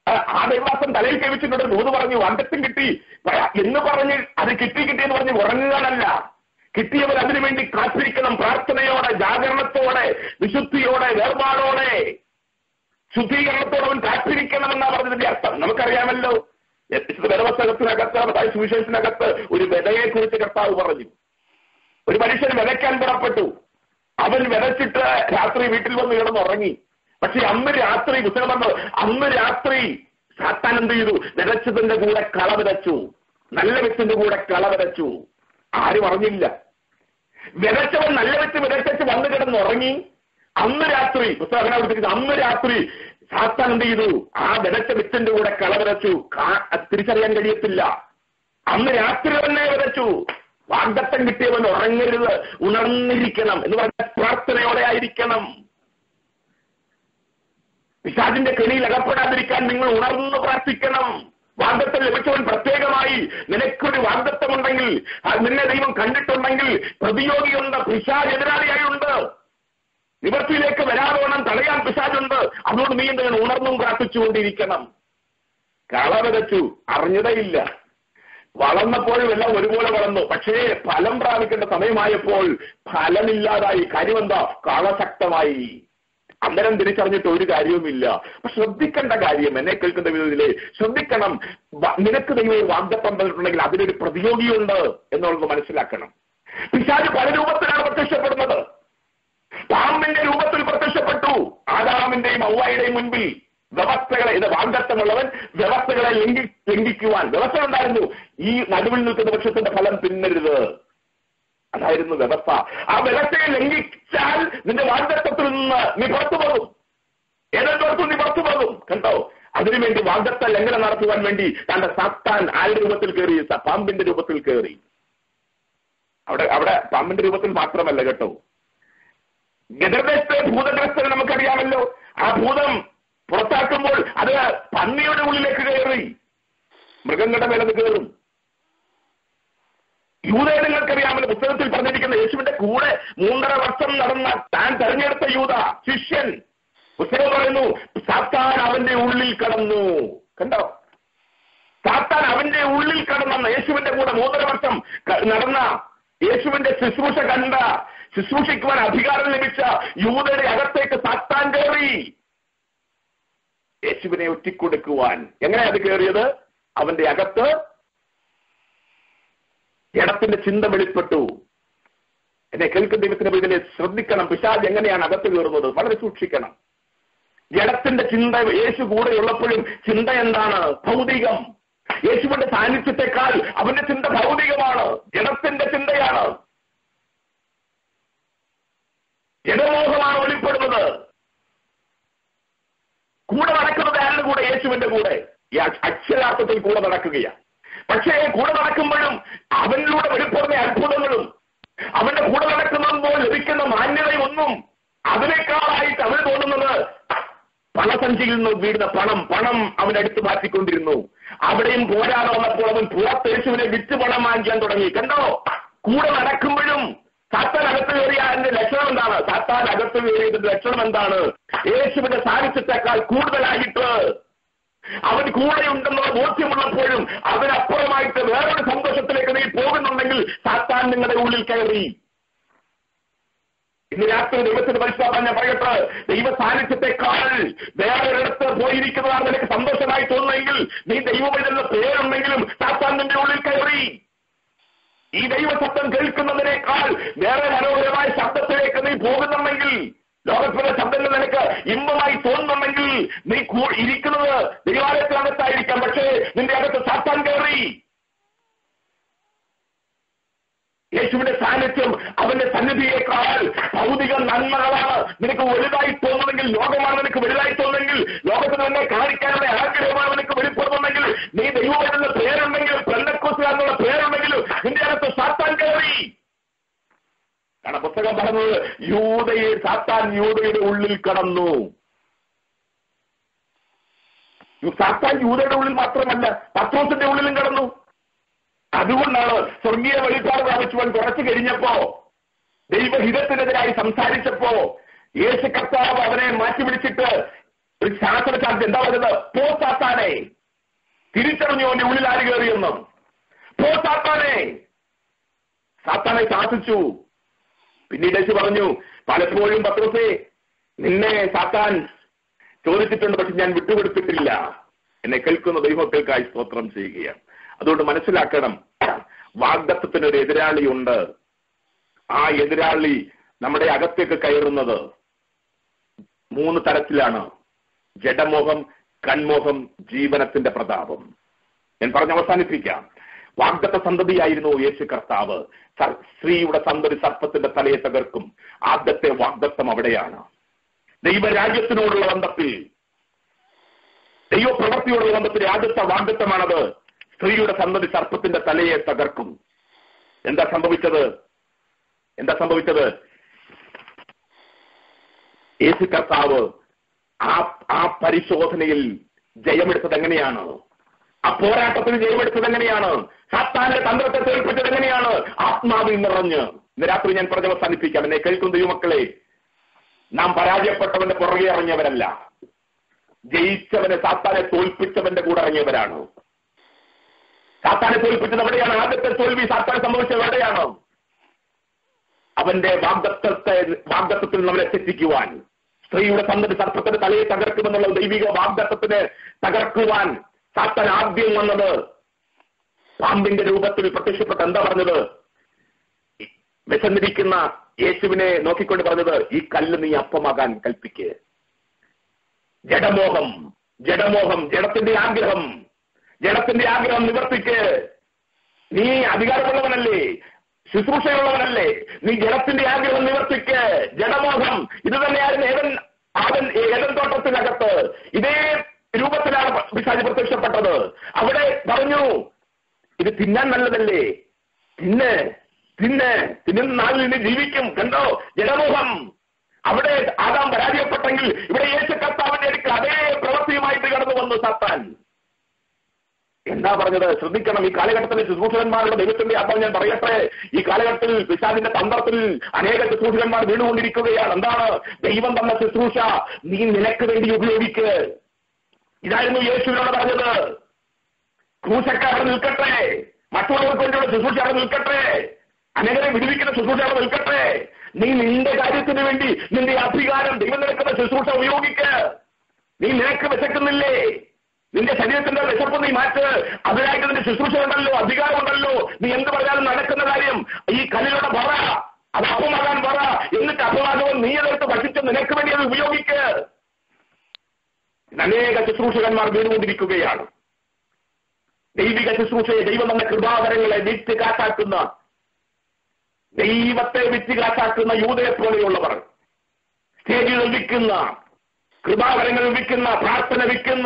ആ ആ ദൈവദാസൻ തലയിൽ കവിച്ചിട്ടുണ്ട് ദൂത് പറഞ്ഞു വാഗ്ദത്തം കിട്ടി എന്ന് പറഞ്ഞ് അത് കിട്ടി കിട്ടി എന്ന് പറഞ്ഞ് ഉറങ്ങുകയല്ല കിട്ടിയവർ അതിനുവേണ്ടി കാത്തിരിക്കണം പ്രാർത്ഥനയോടെ ജാഗരണത്തോടെ വിശുദ്ധിയോടെ വേർപാടോടെ ശുദ്ധീകരണത്തോടെ അവൻ കാത്തിരിക്കണമെന്നാ പറഞ്ഞതിന്റെ അർത്ഥം നമുക്കറിയാമല്ലോ വേദവസ്തകത്തിനകത്ത് സുവിശേഷത്തിനകത്ത് ഒരു വിതയെ കുറിച്ച് കർത്താവ് പറഞ്ഞു ഒരു മനുഷ്യൻ വിതയ്ക്കാൻ പുറപ്പെട്ടു അവൻ വിതച്ചിട്ട് രാത്രി വീട്ടിൽ വന്ന് കിടന്നുറങ്ങി പക്ഷെ അന്ന് രാത്രി പുസ്തകം പറഞ്ഞു അന്ന് രാത്രി സാത്താൻ എന്ത് ചെയ്തു വിതച്ചതിന്റെ കൂടെ കള വിതച്ചു നല്ല വിത്തിന്റെ കൂടെ കള വിതച്ചു ആരും അറിഞ്ഞില്ല വിതച്ചവൻ നല്ല വിത്ത് വിതച്ചു വന്ന് കിടന്നുറങ്ങി അന്ന് രാത്രി പുസ്തകം കൊടുത്തിരിക്കുന്നത് അന്ന് രാത്രി സാത്താൻ എന്ത് ചെയ്തു ആ വിതച്ച വിത്തിന്റെ കൂടെ കള വിതച്ചു കാ- അത് തിരിച്ചറിയാൻ കഴിയത്തില്ല അന്ന് രാത്രി തന്നെ വിതച്ചു വാഗ്ദത്തം കിട്ടിയവൻ ഉറങ്ങരുത് ഉണർന്നിരിക്കണം എന്ന് പറഞ്ഞ പ്രാർത്ഥനയോടെ ആയിരിക്കണം പിശാചിന്റെ കെണിയിൽ അകപ്പെടാതിരിക്കാൻ നിങ്ങൾ ഉണർന്ന് പ്രാർത്ഥിക്കണം വാഗ്ദത്തം ലഭിച്ചവൻ പ്രത്യേകമായി നിനക്കൊരു വാഗ്ദത്തമുണ്ടെങ്കിൽ അത് നിന്നെ ദൈവം കണ്ടിട്ടുണ്ടെങ്കിൽ പ്രതിയോഗിയുണ്ട് പിശാജ് എതിരാളിയായുണ്ട് നിവർത്തിയിലേക്ക് വരാതോണം തടയാൻ പിശാജുണ്ട് അതുകൊണ്ട് നീ എന്തെങ്കിലും ഉണർന്നും പ്രാർത്ഥിച്ചുകൊണ്ടിരിക്കണം കള വിതച്ചു അറിഞ്ഞതേയില്ല വളർന്നപ്പോഴും എല്ലാം ഒരുപോലെ വളർന്നു പക്ഷേ ഫലം പ്രാപിക്കേണ്ട സമയമായപ്പോൾ ഫലമില്ലാതായി കാര്യമെന്താ കളശക്തമായി അന്നേരം തിരിച്ചറിഞ്ഞിട്ട് ഒരു കാര്യവുമില്ല അപ്പൊ ശ്രദ്ധിക്കേണ്ട കാര്യം എന്നെ കേൾക്കുന്ന വിധത്തില് ശ്രദ്ധിക്കണം വ- നിനക്ക് ദൈവം ഒരു വാഗ്ദത്തം തന്നിട്ടുണ്ടെങ്കിൽ അതിനൊരു പ്രതിയോഗിയുണ്ട് എന്നുള്ളത് മനസ്സിലാക്കണം പിശാജ് പല രൂപത്തിലാണ് പ്രത്യക്ഷപ്പെടുന്നത് പാമ്പിന്റെ രൂപത്തിൽ പ്രത്യക്ഷപ്പെട്ടു ആദാമിന്റെയും ഔവായുടെയും മുൻപിൽ വ്യവസ്ഥകളെ ഇത് വാഗ്ദത്തമുള്ളവൻ വ്യവസ്ഥകളെ ലംഘി ലംഘിക്കുവാൻ വ്യവസ്ഥ ഉണ്ടായിരുന്നു ഈ നടുവിൽ നിൽക്കുന്ന പക്ഷത്തിന്റെ ഫലം തിന്നരുത് അതായിരുന്നു വ്യവസ്ഥ ആ വ്യവസ്ഥയെ ലംഘിച്ചാൽ നിന്റെ വാഗ്ദത്തത്തിൽ നിന്ന് നീ പുറത്തു പോകും ഏതെങ്കിലും നീ പുറത്തു പോകും കണ്ടോ അതിനുവേണ്ടി വാഗ്ദത്ത ലംഘനം നടത്തുവാൻ വേണ്ടി തന്റെ സത്താൻ ആരുടെ രൂപത്തിൽ കയറി സ- പാമ്പിന്റെ രൂപത്തിൽ കയറി അവിടെ അവിടെ പാമ്പിന്റെ രൂപത്തിൽ മാത്രമല്ല കേട്ടോ ഗദർദേശത്തെ ഭൂതഗ്രസ്തനെ നമുക്കറിയാമല്ലോ ആ ഭൂതം പുറത്താക്കുമ്പോൾ അത് പന്നിയുടെ ഉള്ളിലേക്ക് കയറി മൃഗങ്ങളുടെ മേലത് കയറും യൂതയെ നിങ്ങൾക്കറിയാമല്ലോ പുസ്തകത്തിൽ പറഞ്ഞിരിക്കുന്ന യേശുവിന്റെ കൂടെ മൂന്നര വർഷം നടന്ന താൻ തെരഞ്ഞെടുത്ത യൂത ശിഷ്യൻ പുസ്തകം പറയുന്നു സാത്താൻ അവന്റെ ഉള്ളിൽ കടന്നു കണ്ടോ സാത്താൻ അവന്റെ ഉള്ളിൽ കടന്ന യേശുവിന്റെ കൂടെ മൂന്നര വർഷം ക- നടന്ന യേശുവിന്റെ ശുശ്രൂഷ കണ്ട ശുശ്രൂഷിക്കുവാൻ അധികാരം ലഭിച്ച യൂതയുടെ അകത്തേക്ക് സാത്താൻ കയറി യേശുവിനെ ഒറ്റിക്കൊടുക്കുവാൻ എങ്ങനെ അത് കയറിയത് അവന്റെ അകത്ത് ജഡത്തിന്റെ ചിന്ത വെളിപ്പെട്ടു എന്നെ കേൾക്കുന്ന ദൈവത്തിന്റെ ഇതിനെ ശ്രദ്ധിക്കണം പിശാജ് എങ്ങനെയാണ് അകത്ത് കയറുന്നത് വളരെ സൂക്ഷിക്കണം ജഡത്തിന്റെ ചിന്ത യേശു കൂടെയുള്ളപ്പോഴും ചിന്ത എന്താണ് ഭൗതികം യേശുവിന്റെ സാന്നിധ്യത്തെക്കാൾ അവന്റെ ചിന്ത ഭൗതികമാണ് ജഡത്തിന്റെ ചിന്തയാണ് ജഡമോഹമാണ് വെളിപ്പെടുന്നത് കൂടെ നടക്കുന്നത് ആരുടെ കൂടെ യേശുവിന്റെ കൂടെ ഈ അ- അക്ഷരാർത്ഥത്തിൽ കൂടെ നടക്കുകയാണ് പക്ഷേ കൂടെ നടക്കുമ്പോഴും അവനിലൂടെ വെളിപ്പെടുന്ന അത്ഭുതങ്ങളും അവന്റെ കൂടെ നടക്കുമ്പോൾ ലഭിക്കുന്ന മാന്യതയും ഒന്നും അതിനേക്കാളായിട്ട് അവന് തോന്നുന്നത് പണസഞ്ചിയിൽ നിന്ന് വീഴുന്ന പണം പണം അവൻ എടുത്തു മാറ്റിക്കൊണ്ടിരുന്നു അവിടെയും പോരാതെ വന്നപ്പോൾ അവൻ പുറത്ത് യേശുവിനെ വിറ്റ് പണം വാങ്ങിക്കാൻ തുടങ്ങി കണ്ടോ കൂടെ നടക്കുമ്പോഴും സാത്താൻ അകത്ത് കയറിയ അതിന്റെ ലക്ഷണം എന്താണ് സാത്താൻ അകത്ത് കയറിയതിന്റെ ലക്ഷണം എന്താണ് യേശുവിന്റെ സാന്നിധ്യത്തെക്കാൾ കൂടുതലായിട്ട് അവൻ കൂടെയുണ്ടെന്നുള്ള ബോധ്യമുള്ളപ്പോഴും അതിനപ്പുറമായിട്ട് വേറൊരു സന്തോഷത്തിലേക്ക് നീ പോകുന്നുണ്ടെങ്കിൽ സാത്താൻ നിങ്ങളുടെ ഉള്ളിൽ കയറി ഇന്ന് രാത്രി ദൈവത്തിന് പരിശോധന ഞാൻ പറയട്ടെ ദൈവ സാന്നിധ്യത്തെക്കാൾ വേറൊരിടത്ത് പോയിരിക്കുന്നതാണ് നിനക്ക് സന്തോഷമായി തോന്നുന്നെങ്കിൽ നീ ദൈവമെന്ന പേരുണ്ടെങ്കിലും സാത്താൻ നിന്റെ ഉള്ളിൽ കയറി ഈ ദൈവശബ്ദം കേൾക്കുന്നതിനേക്കാൾ വേറെ മനോഹരമായ ശബ്ദത്തിലേക്ക് നീ പോകുന്നുണ്ടെങ്കിൽ ലോകത്തിലെ ശബ്ദങ്ങൾ നിനക്ക് ഇമ്പമായി തോന്നുന്നുണ്ടെങ്കിൽ നീ കൂ- ഇരിക്കുന്നത് ദൈവാലയത്തിനകത്തായിരിക്കാം പക്ഷേ നിന്റെ അകത്ത് സാത്താൻ കയറി യേശുവിന്റെ സാന്നിധ്യം അവന്റെ സന്നിധിയേക്കാൾ ഭൗതിക നന്മകളാണ് നിനക്ക് വലുതായി തോന്നുന്നെങ്കിൽ ലോകമാണ് നിനക്ക് വലുതായി തോന്നുന്നെങ്കിൽ ലോകത്തിന് തന്നെ കാണിക്കാനുള്ള ആഗ്രഹമാണ് നിനക്ക് വെളിപ്പെടുന്നുണ്ടെങ്കിൽ നീ ദൈവമെന്നുള്ള പേരുണ്ടെങ്കിൽ പെണ്ണക്കോസുകാരെന്നുള്ള പേരുണ്ടെങ്കിലും നിന്റെ അകത്ത് സാത്താൻ കയറി കാരണം പുസ്തകം പറഞ്ഞത് യൂതയെ സാത്താൻ യൂതയുടെ ഉള്ളിൽ കടന്നു സാത്താൻ യൂതയുടെ ഉള്ളിൽ മാത്രമല്ല പത്രോസിന്റെ ഉള്ളിലും കടന്നു അതുകൊണ്ടാണ് സ്വർഗീയ വെളിപ്പാട് പ്രാപിച്ചുവാൻ കുറച്ചു കഴിഞ്ഞപ്പോ ദൈവഹിതത്തിനെതിരായി സംസാരിച്ചപ്പോ യേശു കർത്താവ് അവനെ മാറ്റിപിടിച്ചിട്ട് ഒരു ശാസ്ത്ര ശാസ്ത്രം എന്താ പറഞ്ഞത് പോ സാത്താനെ തിരിച്ചറിഞ്ഞു അവന്റെ ഉള്ളിൽ ആര് കയറിയെന്ന് പോ സാത്താനെ സാത്താനെ ശാസിച്ചു പിന്നീട് യേശു പറഞ്ഞു പലപ്പോഴും പത്രസേ നിന്നെ സാത്താൻ ചോദിച്ചിട്ടുണ്ട് പക്ഷെ ഞാൻ വിട്ടുകൊടുത്തിട്ടില്ല എന്നെ കേൾക്കുന്ന ദൈവങ്ങൾക്കായി സ്തോത്രം ചെയ്യുകയാണ് അതുകൊണ്ട് മനസ്സിലാക്കണം വാഗ്ദത്വത്തിന് ഒരു എതിരാളിയുണ്ട് ആ എതിരാളി നമ്മുടെ അകത്തേക്ക് കയറുന്നത് മൂന്ന് തരത്തിലാണ് ജഡമോഹം കൺമോഹം ജീവനത്തിന്റെ പ്രതാപം ഞാൻ പറഞ്ഞ് അവസാനിപ്പിക്കാം വാഗ്ദത്ത സന്തതിയായിരുന്നു യേശു കർത്താവ് സർ- സ്ത്രീയുടെ സന്തതി സർപ്പത്തിന്റെ തലയെ തകർക്കും ആദ്യത്തെ വാഗ്ദത്തം അവിടെയാണ് ദൈവരാജ്യത്തിനോടുള്ള ബന്ധത്തിൽ ദൈവപ്രവൃത്തിയോടുള്ള ബന്ധത്തിൽ ആദ്യത്തെ വാഗ്ദത്തമാണത് സ്ത്രീയുടെ സന്തതി സർപ്പത്തിന്റെ തലയെ തകർക്കും എന്താ സംഭവിച്ചത് എന്താ സംഭവിച്ചത് യേശു കർത്താവ് ആ ആ പരിശോധനയിൽ ജയമെടുത്തത് എങ്ങനെയാണ് ആ പോരാട്ടത്തിൽ ജയമെടുത്തത് എങ്ങനെയാണ് സാത്താന്റെ തന്ത്രത്തെ തോൽപ്പിച്ചത് എങ്ങനെയാണ് ആത്മാവിൽ നിറഞ്ഞ് ഇന്ന് രാത്രി ഞാൻ പറഞ്ഞ് അവസാനിപ്പിക്കാം എന്നെ കേൾക്കുന്ന ദൈവമക്കളെ നാം പരാജയപ്പെട്ടവന്റെ പുറകെ ഇറങ്ങിയവരല്ല ജയിച്ചവനെ സാത്താനെ തോൽപ്പിച്ചവന്റെ കൂടെ ഇറങ്ങിയവരാണ് സാത്താനെ തോൽപ്പിച്ചത് എവിടെയാണ് ആദ്യത്തെ തോൽവി സാത്താനെ സംഭവിച്ചത് എവിടെയാണ് അവന്റെ വാഗ്ദത്വത്തെ വാഗ്ദത്വത്തിൽ നമ്മളെ തെറ്റിക്കുവാൻ സ്ത്രീയുടെ സന്തതി സർപ്പത്തിന്റെ തലയെ തകർക്കുമെന്നുള്ള ദൈവിക വാഗ്ദത്വത്തിന് തകർക്കുവാൻ സാത്താൻ ആദ്യം വന്നത് പാമ്പിന്റെ രൂപത്തിൽ പ്രത്യക്ഷപ്പെട്ട് എന്താ പറഞ്ഞത് വിശന്നിരിക്കുന്ന യേശുവിനെ നോക്കിക്കൊണ്ട് പറഞ്ഞത് ഈ കല്ല് നീ അപ്പമാകാൻ കൽപ്പിക്ക് ജഡമോഹം ജഡമോഹം ജഡത്തിന്റെ ആഗ്രഹം ജഡത്തിന്റെ ആഗ്രഹം നിവർത്തിക്ക് നീ അധികാരമുള്ളവനല്ലേ ശുശ്രൂഷയുള്ളവനല്ലേ നീ ജലത്തിന്റെ ആഗ്രഹം നിവർത്തിക്ക് ജഡമോഹം ഇത് തന്നെയായിരുന്നു ഏവൻ അവൻ ഏതൻ തോട്ടത്തിനകത്ത് ഇതേ രൂപത്തിലാണ് പിശാചി പ്രത്യക്ഷപ്പെട്ടത് അവിടെ പറഞ്ഞു ഇത് തിന്നാൻ നല്ലതല്ലേ തിന്ന് തിന്ന് തിന്നുന്ന നാളിൽ നിന്ന് ജീവിക്കും കണ്ടോ ജഡമോഹം അവിടെ ആദാം പരാജയപ്പെട്ടെങ്കിൽ ഇവിടെ യേശു കർത്താവിന്റെ അടുക്കൽ അതേ പ്രവൃത്തിയുമായിട്ട് കടന്നു വന്നു സത്താൻ എന്താ പറഞ്ഞത് ശ്രദ്ധിക്കണം ഈ കാലഘട്ടത്തിലെ ശുശ്രൂഷകന്മാരുടെ ദൈവത്തിന്റെ അപ്പം ഞാൻ പറയട്ടെ ഈ കാലഘട്ടത്തിൽ പിശാദിന്റെ തന്ത്രത്തിൽ അനേക ശുശ്രൂഷകന്മാർ വീണുകൊണ്ടിരിക്കുകയാണ് എന്താണ് ദൈവം തന്ന ശുശ്രൂഷ നീ നിനക്ക് വേണ്ടി ഉപയോഗിക്ക് ഇതായിരുന്നു യേശുവിനോട് പറഞ്ഞത് ക്രൂശൊക്കെ അവിടെ നിൽക്കട്ടെ മറ്റുള്ളവർക്ക് വേണ്ടിയുള്ള ശുശ്രൂഷ അവിടെ നിൽക്കട്ടെ അനേകരെ വിടുവിക്കുന്ന ശുശ്രൂഷ അവിടെ നിൽക്കട്ടെ നീ നിന്റെ കാര്യത്തിന് വേണ്ടി നിന്റെ അധികാരം ദൈവം നിൽക്കുന്ന ശുശ്രൂഷ ഉപയോഗിക്ക് നീ നിനക്ക് വിശക്കുന്നില്ലേ നിന്റെ ശരീരത്തിന്റെ വിശപ്പ് നീ മാറ്റ് അതിനായിട്ട് നിന്റെ ശുശ്രൂഷ ഉണ്ടല്ലോ അധികാരമുണ്ടല്ലോ നീ എന്ത് പറഞ്ഞാലും നടക്കുന്ന കാര്യം ഈ കല്ലിലൂടെ പറ അത് അപ്പമാകാൻ പറ എന്നിട്ട് അപ്പമാകുമ്പോൾ നീ അതെടുത്ത് ഭക്ഷിച്ച് നിനക്ക് വേണ്ടി അത് ഉപയോഗിക്ക് ഇന്ന് അനേക ശുശ്രൂഷകന്മാർ വീണുകൊണ്ടിരിക്കുകയാണ് ദൈവിക ശുശ്രൂഷയെ ദൈവം എന്ന കൃപാവരങ്ങളെ വിറ്റ് കാട്ടാക്കുന്ന ദൈവത്തെ വിറ്റ് കാട്ടാക്കുന്ന യൂതയെ പോലെയുള്ളവർ സ്റ്റേജുകൾ വിൽക്കുന്ന കൃപാവരങ്ങൾ വിൽക്കുന്ന പ്രാർത്ഥന വിൽക്കുന്ന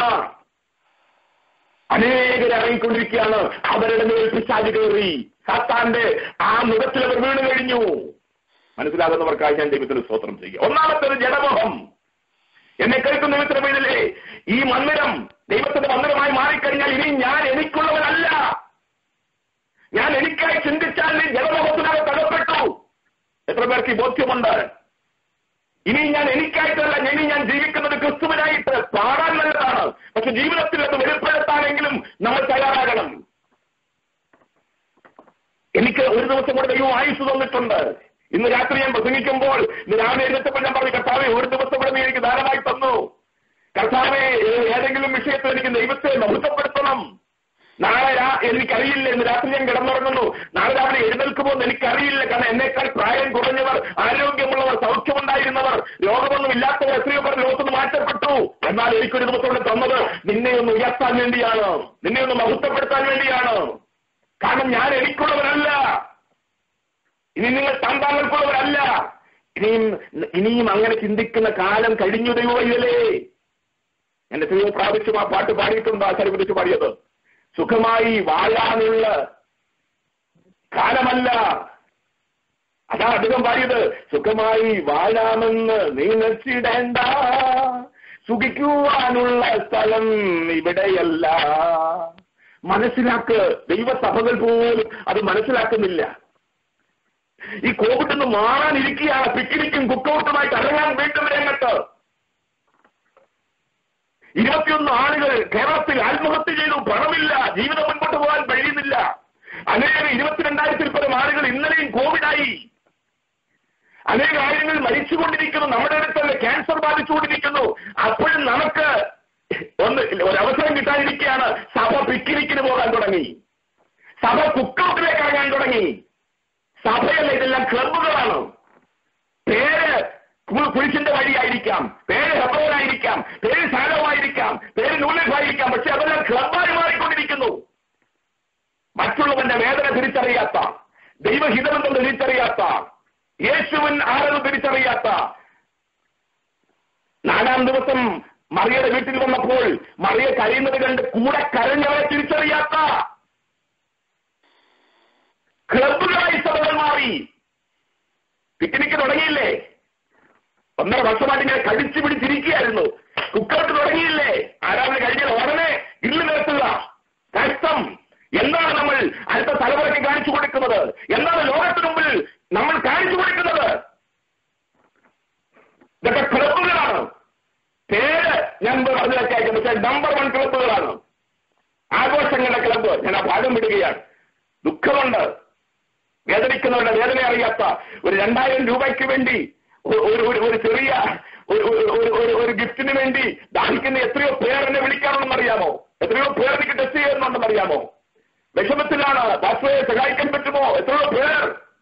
അനേകർ ഇറങ്ങിക്കൊണ്ടിരിക്കുകയാണ് അവരുടെ മേൽ പിശാചി കയറി സാത്താന്റെ ആ മുഖത്തിൽ അവർ വീണ് കഴിഞ്ഞു മനസ്സിലാകുന്നവർക്കായി ഞാൻ ദൈവത്തിന് സ്തോത്രം ചെയ്യുക ഒന്നാമത്തേത് ജഡമോഹം എന്നെ കേൾക്കുന്ന ദൈവത്തിന്റെ പേരിലെ ഈ മന്ദിരം ദൈവത്തിന്റെ മന്ദിരമായി മാറിക്കഴിഞ്ഞാൽ ഇനി ഞാൻ എനിക്കുള്ളവനല്ല ഞാൻ എനിക്കായി ചിന്തിച്ചാൽ നീ ജലമോഹത്തിനാകെ തകപ്പെട്ടു എത്ര പേർക്ക് ഈ ബോധ്യമുണ്ട് ഇനി ഞാൻ എനിക്കായിട്ടല്ല ഇനി ഞാൻ ജീവിക്കുന്നത് ക്രിസ്തുവിനായിട്ട് പാടാൻ നല്ലതാണ് പക്ഷെ ജീവിതത്തിൽ അത് വെളിപ്പെടുത്താനെങ്കിലും നമ്മൾ തയ്യാറാകണം എനിക്ക് ഒരു ദിവസം കൂടെ ദൈവം ആയുസ് തന്നിട്ടുണ്ട് ഇന്ന് രാത്രി ഞാൻ പ്രസംഗിക്കുമ്പോൾ ഇന്ന് രാവിലെ എഴുന്നേറ്റപ്പോൾ ഞാൻ പറഞ്ഞു കർത്താവെ ഒരു ദിവസം കൂടെ നീ എനിക്ക് ധാരാളമായി തന്നു കർത്താവെ ഏ- ഏതെങ്കിലും വിഷയത്തിൽ എനിക്ക് ദൈവത്തെ മഹത്വപ്പെടുത്തണം നാളെ രാ- എനിക്കറിയില്ല ഇന്ന് രാത്രി ഞാൻ കിടന്നുറങ്ങുന്നു നാളെ രാവിലെ എഴുന്നേൽക്കുമോ എന്ന് എനിക്കറിയില്ല കാരണം എന്നേക്കാൾ പ്രായം കുറഞ്ഞവർ ആരോഗ്യമുള്ളവർ സൗഖ്യമുണ്ടായിരുന്നവർ രോഗമൊന്നും ഇല്ലാത്തവർ എത്രയോ പേർ ലോകത്തുനിന്ന് മാറ്റപ്പെട്ടു എന്നാൽ എനിക്കൊരു ദിവസം കൂടെ തന്നത് നിന്നെ ഒന്ന് ഉയർത്താൻ വേണ്ടിയാണ് നിന്നെ ഒന്ന് മഹത്വപ്പെടുത്താൻ വേണ്ടിയാണ് കാരണം ഞാൻ എനിക്കുള്ളവരല്ല ഇനി നിങ്ങൾ സന്താനങ്ങൾക്കുള്ളവരല്ല ഇനിയും ഇനിയും അങ്ങനെ ചിന്തിക്കുന്ന കാലം കഴിഞ്ഞു ദൈവമല്ലേ എന്റെ എത്രയോ പ്രാവശ്യം ആ പാട്ട് പാടിയിട്ടുണ്ട് ആശാരി കുറിച്ച് പാടിയത് സുഖമായി വാഴാനുള്ള കാലമല്ല അതാ അധികം പാടിയത് സുഖമായി വാഴാമെന്ന് നീനച്ചിടേണ്ട സുഖിക്കുവാനുള്ള സ്ഥലം ഇവിടെയല്ല മനസ്സിലാക്ക് ദൈവസഭകൾ പോലും അത് മനസ്സിലാക്കുന്നില്ല ഈ കോവിഡ് നിന്ന് മാറാനിരിക്കുകയാണ് പിക്നിക്കും കുക്കൗട്ടുമായിട്ട് ഇറങ്ങാൻ വീണ്ടും രംഗത്ത് ഇരുപത്തിയൊന്ന് ആളുകൾ കേരളത്തിൽ ആത്മഹത്യ ചെയ്തു പണമില്ല ജീവിതം മുൻപോട്ട് പോകാൻ കഴിയുന്നില്ല അനേകം ഇരുപത്തിരണ്ടായിരത്തിൽ പരം ആളുകൾ ഇന്നലെയും കോവിഡായി അനേക ആയിരങ്ങൾ മരിച്ചുകൊണ്ടിരിക്കുന്നു നമ്മുടെ അടുത്തല്ല ക്യാൻസർ ബാധിച്ചുകൊണ്ടിരിക്കുന്നു അപ്പോഴും നമുക്ക് ഒന്ന് ഒരു അവസരം കിട്ടാതിരിക്കുകയാണ് സഭ പിക്നിക്കിന് പോകാൻ തുടങ്ങി സഭ കുക്കൗട്ടിലേക്ക് ഇറങ്ങാൻ തുടങ്ങി സഭയല്ല ഇതെല്ലാം ക്ലബുകളാണ് പേര് കു- കുരിശിന്റെ വഴിയായിരിക്കാം പേര് ഹെബ്രോനായിരിക്കാം പേര് ശാലമായിരിക്കാം പേര് നൂലഫായിരിക്കാം പക്ഷെ അതെല്ലാം ക്ലബായി മാറിക്കൊണ്ടിരിക്കുന്നു മറ്റുള്ളവന്റെ വേദന തിരിച്ചറിയാത്ത ദൈവഹിതമെന്ന് തിരിച്ചറിയാത്ത യേശുവൻ ആരെന്ന് തിരിച്ചറിയാത്ത നാലാം ദിവസം മറിയയുടെ വീട്ടിൽ വന്നപ്പോൾ മറിയ കരയുന്നത് കണ്ട് കൂടെ കരഞ്ഞവരെ തിരിച്ചറിയാത്ത ക്ലബുകളായി സഭകൾ മാറി പിക്നിക്ക് തുടങ്ങിയില്ലേ ഒന്നര വർഷമായിട്ട് ഇങ്ങനെ കടിച്ചു പിടിച്ചിരിക്കുകയായിരുന്നു കുക്കൗട്ട് തുടങ്ങിയില്ലേ ആരാധന കഴിഞ്ഞാൽ ഉടനെ ഇല്ല് നിർത്തുക കഷ്ടം എന്താണ് നമ്മൾ അടുത്ത തലമുറയ്ക്ക് കാണിച്ചു കൊടുക്കുന്നത് എന്താണ് ലോകത്തിന് മുമ്പിൽ നമ്മൾ കാണിച്ചു കൊടുക്കുന്നത് ഇതൊക്കെ ക്ലബുകളാണ് പേര് ഞാൻ പറഞ്ഞു വെച്ചേക്കാം പക്ഷേ നമ്പർ വൺ ക്ലബുകളാണ് ആഘോഷങ്ങളുടെ ക്ലബ്ബ് ഞാൻ ആ ഭാഗം വിടുകയാണ് ദുഃഖമുണ്ട് വേദനിക്കുന്നവരുടെ വേദന അറിയാത്ത ഒരു രണ്ടായിരം രൂപയ്ക്ക് വേണ്ടി ഒ- ഒരു ഒരു ഒരു ചെറിയ ഒരു ഒരു- ഒരു- ഒരു ഒരു ഗിഫ്റ്റിന് വേണ്ടി ദാഹിക്കുന്ന എത്രയോ പേർ എന്നെ വിളിക്കാറുണ്ടെന്ന് അറിയാമോ എത്രയോ പേർ എനിക്ക് ടെസ്റ്റ് ചെയ്യുന്നുണ്ടെന്ന് അറിയാമോ വിഷമത്തിലാണ് ഡോക്ടറെ സഹായിക്കാൻ പറ്റുമോ എത്രയോ പേർ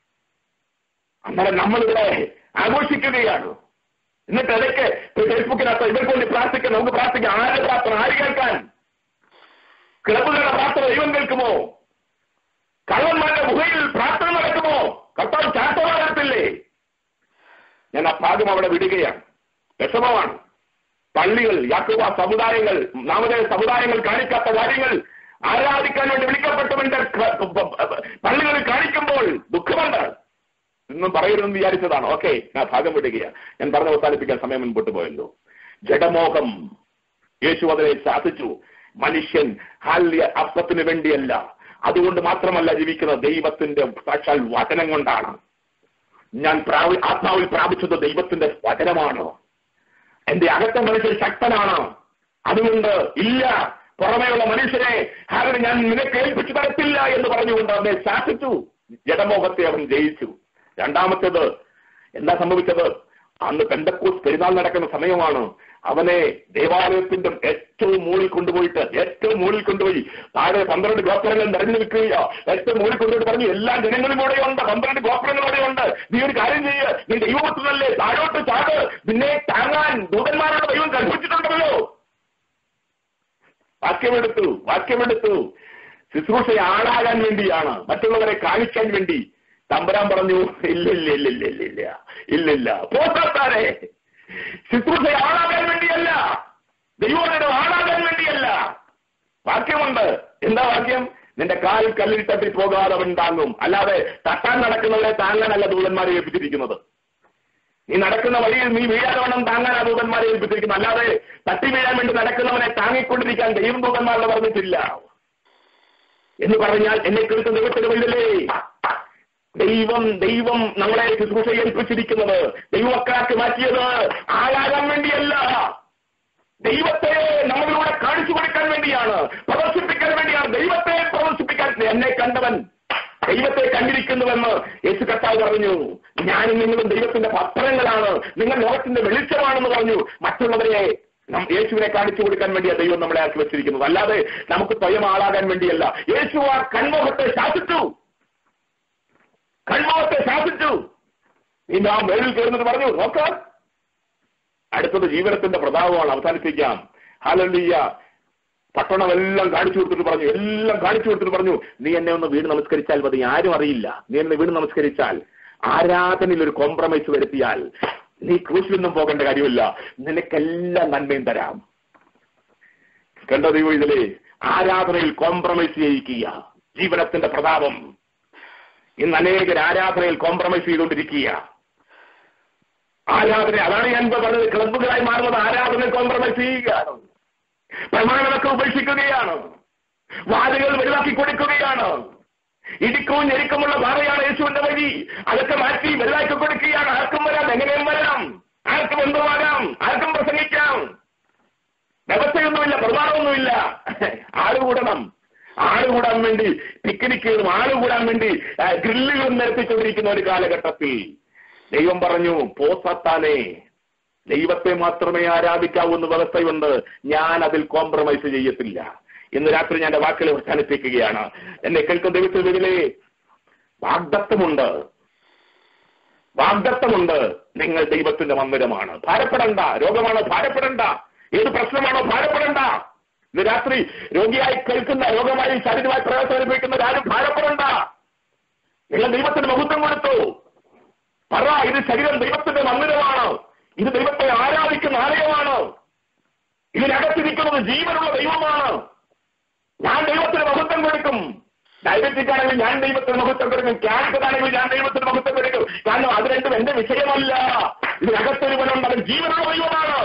അന്നേരം നമ്മളിവിടെ ആഘോഷിക്കുകയാണ് എന്നിട്ട് ഇടയ്ക്ക് ഫേസ്ബുക്കിനകത്ത് ഇവർക്ക് വേണ്ടി പ്രാർത്ഥിക്കാൻ നമുക്ക് പ്രാർത്ഥിക്കാം ആരുടെ പ്രാർത്ഥന ആര് കേൾക്കാൻ ക്ലബുകളുടെ പ്രാർത്ഥന ദൈവം കേൾക്കുമോ കള്ളന്മാരുടെ ഗുഹയിൽ പ്രാർത്ഥന നടക്കുമോ കർത്താവ് ചാട്ടോടെ നടത്തില്ലേ ഞാൻ ആ ഭാഗം അവിടെ വിടുകയാണ് വിഷമമാണ് പള്ളികൾ യാക്കോബ സമുദായങ്ങൾ നാമതേ സമുദായങ്ങൾ കാണിക്കാത്ത കാര്യങ്ങൾ ആരാധിക്കാൻ വേണ്ടി വിളിക്കപ്പെട്ടവന്റെ ക- പ- പ- പള്ളികളിൽ കാണിക്കുമ്പോൾ ദുഃഖമുണ്ട് ഇന്നും പറയരുതെന്ന് വിചാരിച്ചതാണ് ഓക്കെ ഞാൻ ഭാഗം വിടുകയാണ് ഞാൻ പറഞ്ഞ അവസാനിപ്പിക്കാൻ സമയം മുൻപോട്ട് പോയല്ലോ ജഡമോഹം യേശു അതിനെ ശാസിച്ചു മനുഷ്യൻ ഹാല്യ അപ്പത്തിന് വേണ്ടിയല്ല അതുകൊണ്ട് മാത്രമല്ല ജീവിക്കുന്നത് ദൈവത്തിന്റെ സാക്ഷാൽ വചനം കൊണ്ടാണ് ഞാൻ പ്രാവി ആത്മാവിൽ പ്രാപിച്ചത് ദൈവത്തിന്റെ വചനമാണ് എന്റെ അകത്തെ മനുഷ്യൻ ശക്തനാണ് അതുകൊണ്ട് ഇല്ല പുറമേയുള്ള മനുഷ്യനെ ഹാരന് ഞാൻ നിനക്ക് ഏൽപ്പിച്ചു തരത്തില്ല എന്ന് പറഞ്ഞുകൊണ്ട് അവനെ ശാസിച്ചു ജഡമോഹത്തെ അവൻ ജയിച്ചു രണ്ടാമത്തേത് എന്താ സംഭവിച്ചത് അന്ന് പെന്തക്കോസ് പെരുന്നാൾ നടക്കുന്ന സമയമാണ് അവനെ ദേവാലയത്തിന്റെ ഏറ്റവും മുകളിൽ കൊണ്ടുപോയിട്ട് ഏറ്റവും മുകളിൽ കൊണ്ടുപോയി താഴെ പന്ത്രണ്ട് ഗോത്രങ്ങൾ നിറഞ്ഞു നിൽക്കുകയോ ഏറ്റവും മുകളിൽ കൊണ്ടുപോയിട്ട് പറഞ്ഞു എല്ലാ ജനങ്ങളും ഇവിടെ ഉണ്ട് പന്ത്രണ്ട് ഗോത്രങ്ങൾ ഇവിടെ ഉണ്ട് നീ ഒരു കാര്യം ചെയ്യ് നീ ദൈവപുത്രനല്ലേ താഴോട്ട് ചാട് നിന്നെ താങ്ങാൻ ദൂതന്മാരുടെ ദൈവം കൽപ്പിച്ചിട്ടുണ്ടല്ലോ വാക്യമെടുത്തു വാക്യമെടുത്തു ശുശ്രൂഷ ആളാകാൻ വേണ്ടിയാണ് മറ്റുള്ളവരെ കാണിക്കാൻ വേണ്ടി തമ്പരാൻ പറഞ്ഞു ഇല്ല ഇല്ല ഇല്ല ഇല്ല ഇല്ല ഇല്ല ഇല്ല ഇല്ല പോസാത്താരെ ശുശ്രൂഷ ആളാകാൻ വേണ്ടിയല്ല ദൈവങ്ങളുടെ ആളാകാൻ വേണ്ടിയല്ല വാക്യമുണ്ട് എന്താ വാക്യം നിന്റെ കാൽ കല്ലിൽ തട്ടി പോകാതെ അവൻ താങ്ങും അല്ലാതെ തട്ടാൻ നടക്കുന്നവരെ താങ്ങാനല്ല ദൂതന്മാരെ ഏൽപ്പിച്ചിരിക്കുന്നത് നീ നടക്കുന്ന വഴിയിൽ നീ വീഴാതെ വേണം താങ്ങാൻ ആ ദൂതന്മാരെ ഏൽപ്പിച്ചിരിക്കുന്നു അല്ലാതെ തട്ടി വീഴാൻ വേണ്ടി നടക്കുന്നവനെ താങ്ങിക്കൊണ്ടിരിക്കാൻ ദൈവം ദൂതന്മാരുടെ പറഞ്ഞിട്ടില്ല എന്ന് പറഞ്ഞാൽ എന്നെ കേൾക്കുന്ന ദൈവത്തിന് വഴിയല്ലേ ദൈവം ദൈവം നമ്മളെ ശുശ്രൂഷ ഏൽപ്പിച്ചിരിക്കുന്നത് ദൈവമക്കളാക്കി മാറ്റിയത് ആളാകാൻ വേണ്ടിയല്ല ദൈവത്തെ നമ്മളിലൂടെ കാണിച്ചു കൊടുക്കാൻ വേണ്ടിയാണ് പ്രദർശിപ്പിക്കാൻ വേണ്ടിയാണ് ദൈവത്തെ പ്രദർശിപ്പിക്കാൻ എന്നെ കണ്ടവൻ ദൈവത്തെ കണ്ടിരിക്കുന്നുവെന്ന് യേശു കർത്താവ് പറഞ്ഞു ഞാനും നിങ്ങളും ദൈവത്തിന്റെ പത്രങ്ങളാണ് നിങ്ങൾ ലോകത്തിന്റെ വെളിച്ചമാണെന്ന് പറഞ്ഞു മറ്റുള്ളവരെ നം- യേശുവിനെ കാണിച്ചു കൊടുക്കാൻ വേണ്ടിയാണ് ദൈവം നമ്മളെ ആക്കി വെച്ചിരിക്കുന്നത് അല്ലാതെ നമുക്ക് സ്വയം ആളാകാൻ വേണ്ടിയല്ല യേശു ആ കൺമോഹത്തെ ശാസിച്ചു കൺമോഹത്തെ ശാസിച്ചു നീ നാം മേളിൽ കയറുന്നത് പറഞ്ഞു നോക്ക അടുത്തത് ജീവനത്തിന്റെ പ്രതാപമാണ് അവസാനിപ്പിക്കാം ഹാലല്ലിയ പട്ടണമെല്ലാം കാണിച്ചു കൊടുത്തിട്ട് പറഞ്ഞു എല്ലാം കാണിച്ചു കൊടുത്തിട്ട് പറഞ്ഞു നീ എന്നെ ഒന്ന് വീട് നമസ്കരിച്ചാൽ മതി ആരും അറിയില്ല നീ എന്നെ വീട് നമസ്കരിച്ചാൽ ആരാധനയിൽ ഒരു കോംപ്രമൈസ് വരുത്തിയാൽ നീ ക്രൂശിലൊന്നും പോകേണ്ട കാര്യമില്ല നിനക്കെല്ലാം നന്മയും തരാം കണ്ട ദൈവം ഇതിലെ ആരാധനയിൽ കോംപ്രമൈസ് ചെയ്യിക്കുക ജീവനത്തിന്റെ പ്രതാപം ഇന്ന് അനേകർ ആരാധനയിൽ കോംപ്രമൈസ് ചെയ്തുകൊണ്ടിരിക്കുക ആരാധന അതാണ് ഞാൻ ഇപ്പൊ പറഞ്ഞത് ക്ലബുകളായി മാറുന്നത് ആരാധന കോംപ്രമൈസ് ചെയ്യുകയാണ് പ്രമാണമൊക്കെ ഉപേക്ഷിക്കുകയാണ് വാലുകൾ വലുതാക്കി കൊടുക്കുകയാണ് ഇടിക്കവും ഞെരുക്കമുള്ള പാറയാണ് യേശുവിന്റെ വഴി അതൊക്കെ മാറ്റി വലുതാക്കി കൊടുക്കുകയാണ് ആർക്കും വരാം എങ്ങനെയും വരാം ആർക്കും എന്തുമാകാം ആർക്കും പ്രസംഗിക്കാം വ്യവസ്ഥയൊന്നും പ്രമാണമൊന്നുമില്ല ആള് കൂടണം ആള് കൂടാൻ വേണ്ടി പിക്നിക്കുകളും ആള് കൂടാൻ വേണ്ടി ആ, ഗ്രില്ലുകളും നിരത്തിക്കൊണ്ടിരിക്കുന്ന ഒരു കാലഘട്ടത്തിൽ ദൈവം പറഞ്ഞു പോസത്താനെ ദൈവത്തെ മാത്രമേ ആരാധിക്കാവൂന്ന് വ്യവസ്ഥയുണ്ട് ഞാൻ അതിൽ കോംപ്രമൈസ് ചെയ്യത്തില്ല ഇന്ന് രാത്രി ഞാൻ എന്റെ വാക്കുകൾ അവസാനിപ്പിക്കുകയാണ് എന്നെ കേൾക്കുന്ന ദൈവത്തിൽ വീട്ടിലെ വാഗ്ദത്തമുണ്ട് വാഗ്ദത്തമുണ്ട് നിങ്ങൾ ദൈവത്തിന്റെ മന്ദിരമാണ് ഭാരപ്പെടണ്ട രോഗമാണോ ഭാരപ്പെടണ്ട ഏത് പ്രശ്നമാണോ ഭാരപ്പെടണ്ട ഇന്ന് രാത്രി രോഗിയായി കേൾക്കുന്ന രോഗമായി ശരീരമായി പ്രയാസം അനുഭവിക്കുന്ന ആരും ഭാരപ്പെടണ്ട നിങ്ങൾ ദൈവത്തിന് മഹത്വം കൊടുത്തു പറ ഇത് ശരീരം ദൈവത്തിന്റെ മന്ദിരമാണ് ഇത് ദൈവത്തെ ആരാധിക്കുന്ന ആലയമാണ് ഇതിനകത്തിരിക്കുന്നത് ജീവനുള്ള ദൈവമാണ് ഞാൻ ദൈവത്തിന് മഹത്വം കൊടുക്കും ഡയബറ്റിക് ആണെങ്കിൽ ഞാൻ ദൈവത്തിന് മഹത്വം കൊടുക്കും ക്യാൻസർ ആണെങ്കിൽ ഞാൻ ദൈവത്തിന് മഹത്വം കൊടുക്കും കാരണം അത് രണ്ടും എന്റെ വിഷയമല്ല ഇതിനകത്തൊരുവനുണ്ട് അവൻ ജീവനുള്ള ദൈവമാണ്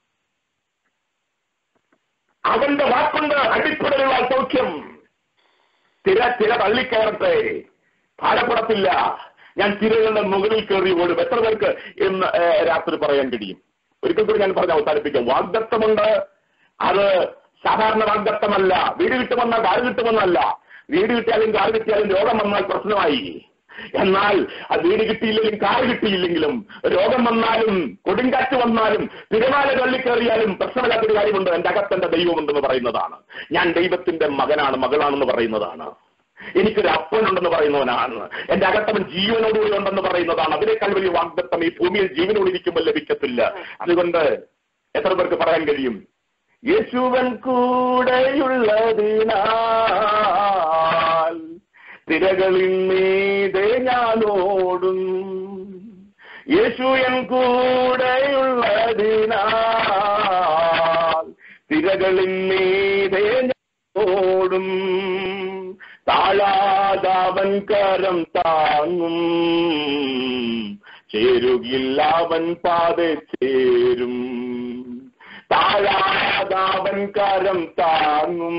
അവന്റെ വാക്കുണ്ട് അടിപ്പടലുള്ള സൗഖ്യം തിര തിര തള്ളിക്കയറട്ടെ ഭാരപ്പെടത്തില്ല ഞാൻ തിരകളുടെ മുകളിൽ കയറി ഓടും എത്ര പേർക്ക് ഇന്ന് ഏഹ്, രാത്രി പറയാൻ കഴിയും ഒരിക്കൽ കൂടി ഞാൻ പറഞ്ഞ് അവസാനിപ്പിക്കാം വാഗ്ദത്തമുണ്ട് അത് സാധാരണ വാഗ്ദത്തമല്ല വീട് കിട്ടുമെന്നാൽ കാറ് കിട്ടുമെന്നല്ല വീട് കിട്ടിയാലും കാറ് കിട്ടിയാലും രോഗം വന്നാൽ പ്രശ്നമായി എന്നാൽ ആ വീട് കിട്ടിയില്ലെങ്കിലും കാറ് കിട്ടിയില്ലെങ്കിലും രോഗം വന്നാലും കൊടുങ്കാറ്റ് വന്നാലും തിരമാല തള്ളിക്കയറിയാലും പ്രശ്നമില്ലാത്തൊരു കാര്യമുണ്ട് എന്റെ അകത്തെന്റെ ദൈവമുണ്ടെന്ന് പറയുന്നതാണ് ഞാൻ ദൈവത്തിന്റെ മകനാണ് മകളാണെന്ന് പറയുന്നതാണ് എനിക്കൊരു അപ്പനുണ്ടെന്ന് പറയുന്നവനാണ് എന്റെ അകത്തവൻ ജീവനോടുകൂടി ഉണ്ടെന്ന് പറയുന്നതാണ് അതിനേക്കാൾ വലിയ വാഗ്ദത്തം ഈ ഭൂമിയിൽ ജീവനോട് ഇരിക്കുമ്പോൾ ലഭിക്കത്തില്ല അതുകൊണ്ട് എത്ര പേർക്ക് പറയാൻ കഴിയും യേശുവൻ കൂടെയുള്ളതിനാൽ തിരകളിൽ മീതെ ഞാൻ ഓടും യേശുവൻ കൂടെയുള്ളതിനാൽ തിരകളിൽ മീതെ ഞാൻ ഓടും താഴാതാവൻ കരം താങ്ങും ചേരുകില്ലവൻ പാത ചേരും താഴാതാവൻ കരം താങ്ങും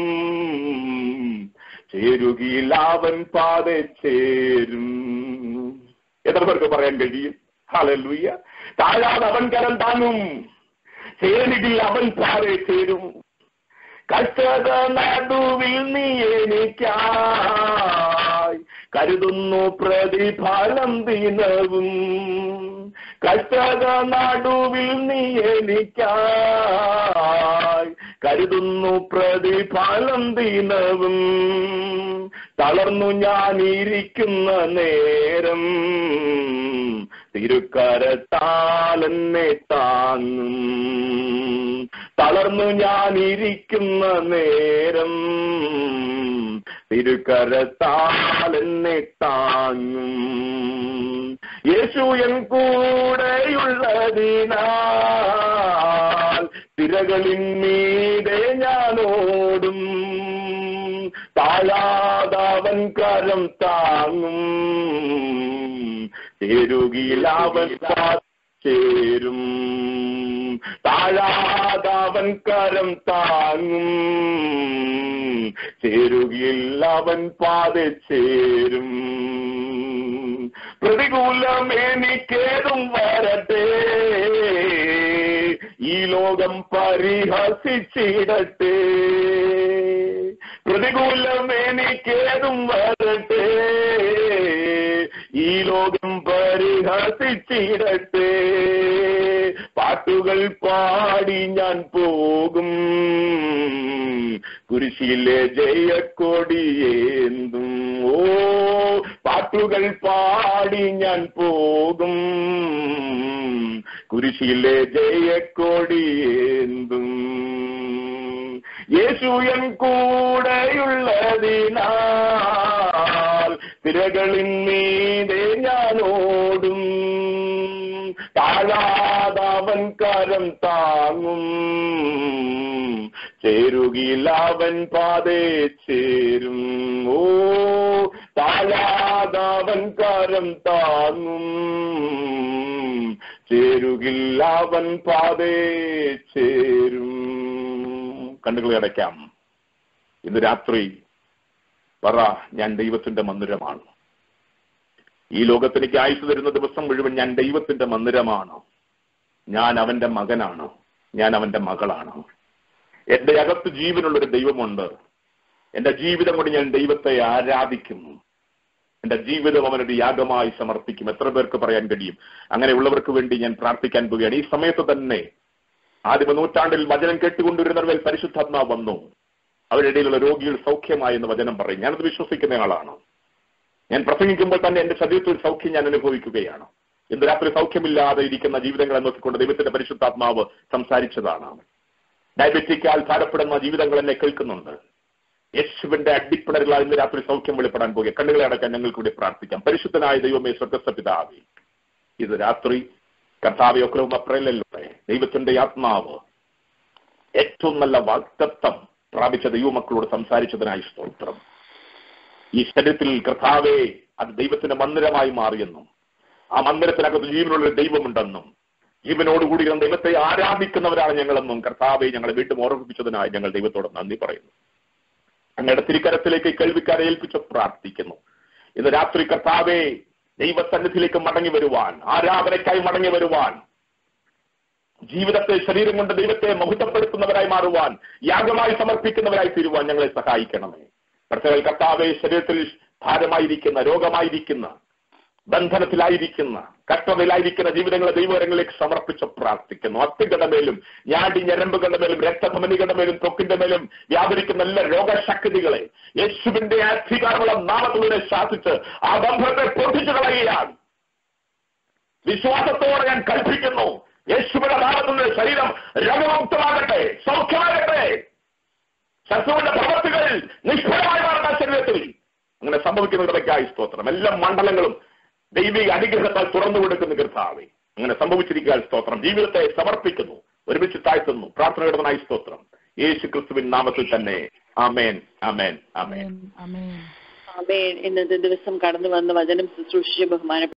ചേരുകില്ലവൻ പാത ചേരും എത്ര പേർക്ക് പറയാൻ കഴിയും ഹല്ലേലൂയ താഴാതെ അവൻ കരം താങ്ങും ചേരുകിൽ അവൻ പാത ചേരും കഷ്ടത നടുവിൽ നീ എനിക്കായി കരുതുന്നു പ്രതിഫലം ദിനവും കഷ്ടത നടുവിൽ നീ എനിക്കായി കരുതുന്നു പ്രതിഫലം ദിനവും തളർന്നു ഞാൻ ഇരിക്കുന്ന നേരം തിരുക്കരത്താലെന്നെ താങ്ങും തളർന്നു ഞാൻ ഇരിക്കുന്ന നേരം തിരുക്കരത്താലെന്നെ താങ്ങും യേശു എൻ കൂടെയുള്ളതിനാൽ തിരകളിൻ മീതെ ഞാൻ ഓടും താഴാതവൻ കരം താങ്ങും ചേരുകിലവൻ ചേരും താഴാതവൻ കരം താങ്ങും ചേരുകിൽ അവൻ പാത ചേരും പ്രതികൂലം എനിക്കേതും വരട്ടെ ഈ ലോകം പരിഹസിച്ചിടട്ടെ പ്രതികൂലം എനിക്കേതും വരട്ടെ ഈ ലോകം പരിഹസിച്ചിടട്ടെ പാട്ടുകൾ പാടി ഞാൻ പോകും കുരിശിലെ ജയക്കൊടിയേന്തും ഓ പാട്ടുകൾ പാടി ഞാൻ പോകും കുരിശിലെ ജയക്കൊടിയേന്തും യേശുയൻ കൂടെയുള്ളതിനാൽ തിരകളിൻ മീതെ ഞാൻ ഓടും താഴാതവൻ കരം താങ്ങും ചേരുകിലവൻ പാതേ ചേരും ഓ താഴാതവൻ കരം താങ്ങും ചേരുകില്ലവൻ പാതേ ചേരും കണ്ണുകൾ അടയ്ക്കാം ഇന്ന് രാത്രി പറ ഞാൻ ദൈവത്തിന്റെ മന്ദിരമാണ് ഈ ലോകത്തിലേക്ക് ആയുസ് തരുന്ന ദിവസം മുഴുവൻ ഞാൻ ദൈവത്തിന്റെ മന്ദിരമാണ് ഞാൻ അവന്റെ മകനാണ് ഞാൻ അവന്റെ മകളാണ് എന്റെ അകത്ത് ജീവനുള്ളൊരു ദൈവമുണ്ട് എന്റെ ജീവിതം കൊണ്ട് ഞാൻ ദൈവത്തെ ആരാധിക്കുന്നു എന്റെ ജീവിതം അവനൊരു യാഗമായി സമർപ്പിക്കും എത്ര പേർക്ക് പറയാൻ കഴിയും അങ്ങനെയുള്ളവർക്ക് വേണ്ടി ഞാൻ പ്രാർത്ഥിക്കാൻ പോവുകയാണ് ഈ സമയത്ത് തന്നെ ആദ്യമ നൂറ്റാണ്ടിൽ വചനം കേട്ടുകൊണ്ടിരുന്നവരിൽ പരിശുദ്ധാത്മാവ് വന്നു അവരുടെ ഇടയിലുള്ള രോഗികൾ സൗഖ്യമായി എന്ന് വചനം പറയും ഞാനത് വിശ്വസിക്കുന്ന ആളാണ് ഞാൻ പ്രസംഗിക്കുമ്പോൾ തന്നെ എന്റെ ശരീരത്തിൽ ഒരു സൗഖ്യം ഞാൻ അനുഭവിക്കുകയാണ് ഇന്ന് രാത്രി സൗഖ്യമില്ലാതെ ഇരിക്കുന്ന ജീവിതങ്ങളെ നോക്കിക്കൊണ്ട് ദൈവത്തിന്റെ പരിശുദ്ധാത്മാവ് സംസാരിച്ചതാണ് ഡയബറ്റിക്കാൽ ഭാരപ്പെടുന്ന ജീവിതങ്ങൾ എന്നെ കേൾക്കുന്നുണ്ട് യേശുവിന്റെ അടിപ്പിണരുകളാൽ ഇന്ന് രാത്രി സൗഖ്യം വെളിപ്പെടാൻ പോകുക കണ്ണുകളെ അടക്കാൻ ഞങ്ങൾക്ക് കൂടി പ്രാർത്ഥിക്കാം പരിശുദ്ധനായ ദൈവമേ സ്വർഗസ്ഥ പിതാവേ ഇത് രാത്രി കർത്താവെ ഒക്കെ പ്രേലല്ലേ ദൈവത്തിന്റെ ആത്മാവ് ഏറ്റവും നല്ല വാക്തത്വം പ്രാപിച്ച ദൈവമക്കളോട് സംസാരിച്ചതിനായി സ്തോത്രം ഈ ശരീരത്തിൽ കർത്താവെ അത് ദൈവത്തിന്റെ മന്ദിരമായി മാറിയെന്നും ആ മന്ദിരത്തിനകത്ത് ജീവനുള്ള ഒരു ദൈവമുണ്ടെന്നും ജീവനോടുകൂടി ഇരുന്ന ദൈവത്തെ ആരാധിക്കുന്നവരാണ് ഞങ്ങളെന്നും കർത്താവെ ഞങ്ങളെ വീണ്ടും ഓർമ്മിപ്പിച്ചതിനായി ഞങ്ങൾ ദൈവത്തോട് നന്ദി പറയുന്നു അങ്ങയുടെ തിരിക്കരത്തിലേക്ക് കേൾവിക്കാരെ ഏൽപ്പിച്ച് പ്രാർത്ഥിക്കുന്നു ഇന്ന് രാത്രി കർത്താവെ ദൈവസന്നിധിയിലേക്ക് മടങ്ങി വരുവാൻ ആരാധനയ്ക്കായി മടങ്ങി വരുവാൻ ജീവിതത്തെ ശരീരം കൊണ്ട് ദൈവത്തെ മഹത്വപ്പെടുത്തുന്നവരായി മാറുവാൻ യാഗമായി സമർപ്പിക്കുന്നവരായി തീരുവാൻ ഞങ്ങളെ സഹായിക്കണമേ പ്രത്യേക കർത്താവെ ശരീരത്തിൽ ഭാരമായിരിക്കുന്ന രോഗമായിരിക്കുന്ന ബന്ധനത്തിലായിരിക്കുന്ന കഷ്ടതയിലായിരിക്കുന്ന ജീവിതങ്ങളെ ദൈവകരങ്ങളിലേക്ക് സമർപ്പിച്ച് പ്രാർത്ഥിക്കുന്നു അസ്ഥികളുടെ മേലും ഞാടി ഞരമ്പുകളുടെ മേലും രക്തധമനികളുടെ മേലും തൊക്കിന്റെ മേലും വ്യാപരിക്കുന്ന എല്ലാ രോഗശക്തികളെ യേശുവിന്റെ അധികാരമുള്ള നാമത്തിലൂടെ ശാസിച്ച് ആ ബന്ധത്തെ പൊട്ടിച്ചു കളയുകയാണ് വിശ്വാസത്തോടെ ഞാൻ കൽപ്പിക്കുന്നു യേശുവിന്റെ നാമത്തിലൂടെ ശരീരം രോഗമുക്തമാകട്ടെ സൗഖ്യമാകട്ടെ ശത്രുവിന്റെ പ്രവർത്തികൾ നിഷ്ഫലമായി മാറട്ടെ ശരീരത്തിൽ അങ്ങനെ സംഭവിക്കുന്നതിലേക്കായി സ്തോത്രം എല്ലാ മണ്ഡലങ്ങളും ദൈവിക അനുഗ്രഹത്താൽ തുറന്നു കൊടുക്കുന്ന കർത്താവെ അങ്ങനെ സംഭവിച്ചിരിക്കാൻ സ്തോത്രം ജീവിതത്തെ സമർപ്പിക്കുന്നു ഒരുമിച്ച് താഴ്ത്തുന്നു പ്രാർത്ഥനയുടേതായി സ്തോത്രം യേശു ക്രിസ്തുവിൻ നാമത്തിൽ തന്നെ ആമേൻ ആമേൻ ആമേൻ ആമേൻ ആമേൻ ഇന്നത്തെ ദിവസം കടന്നു വന്ന വചനം ശുശ്രൂഷിച്ച ബഹുമാനപ്പെട്ട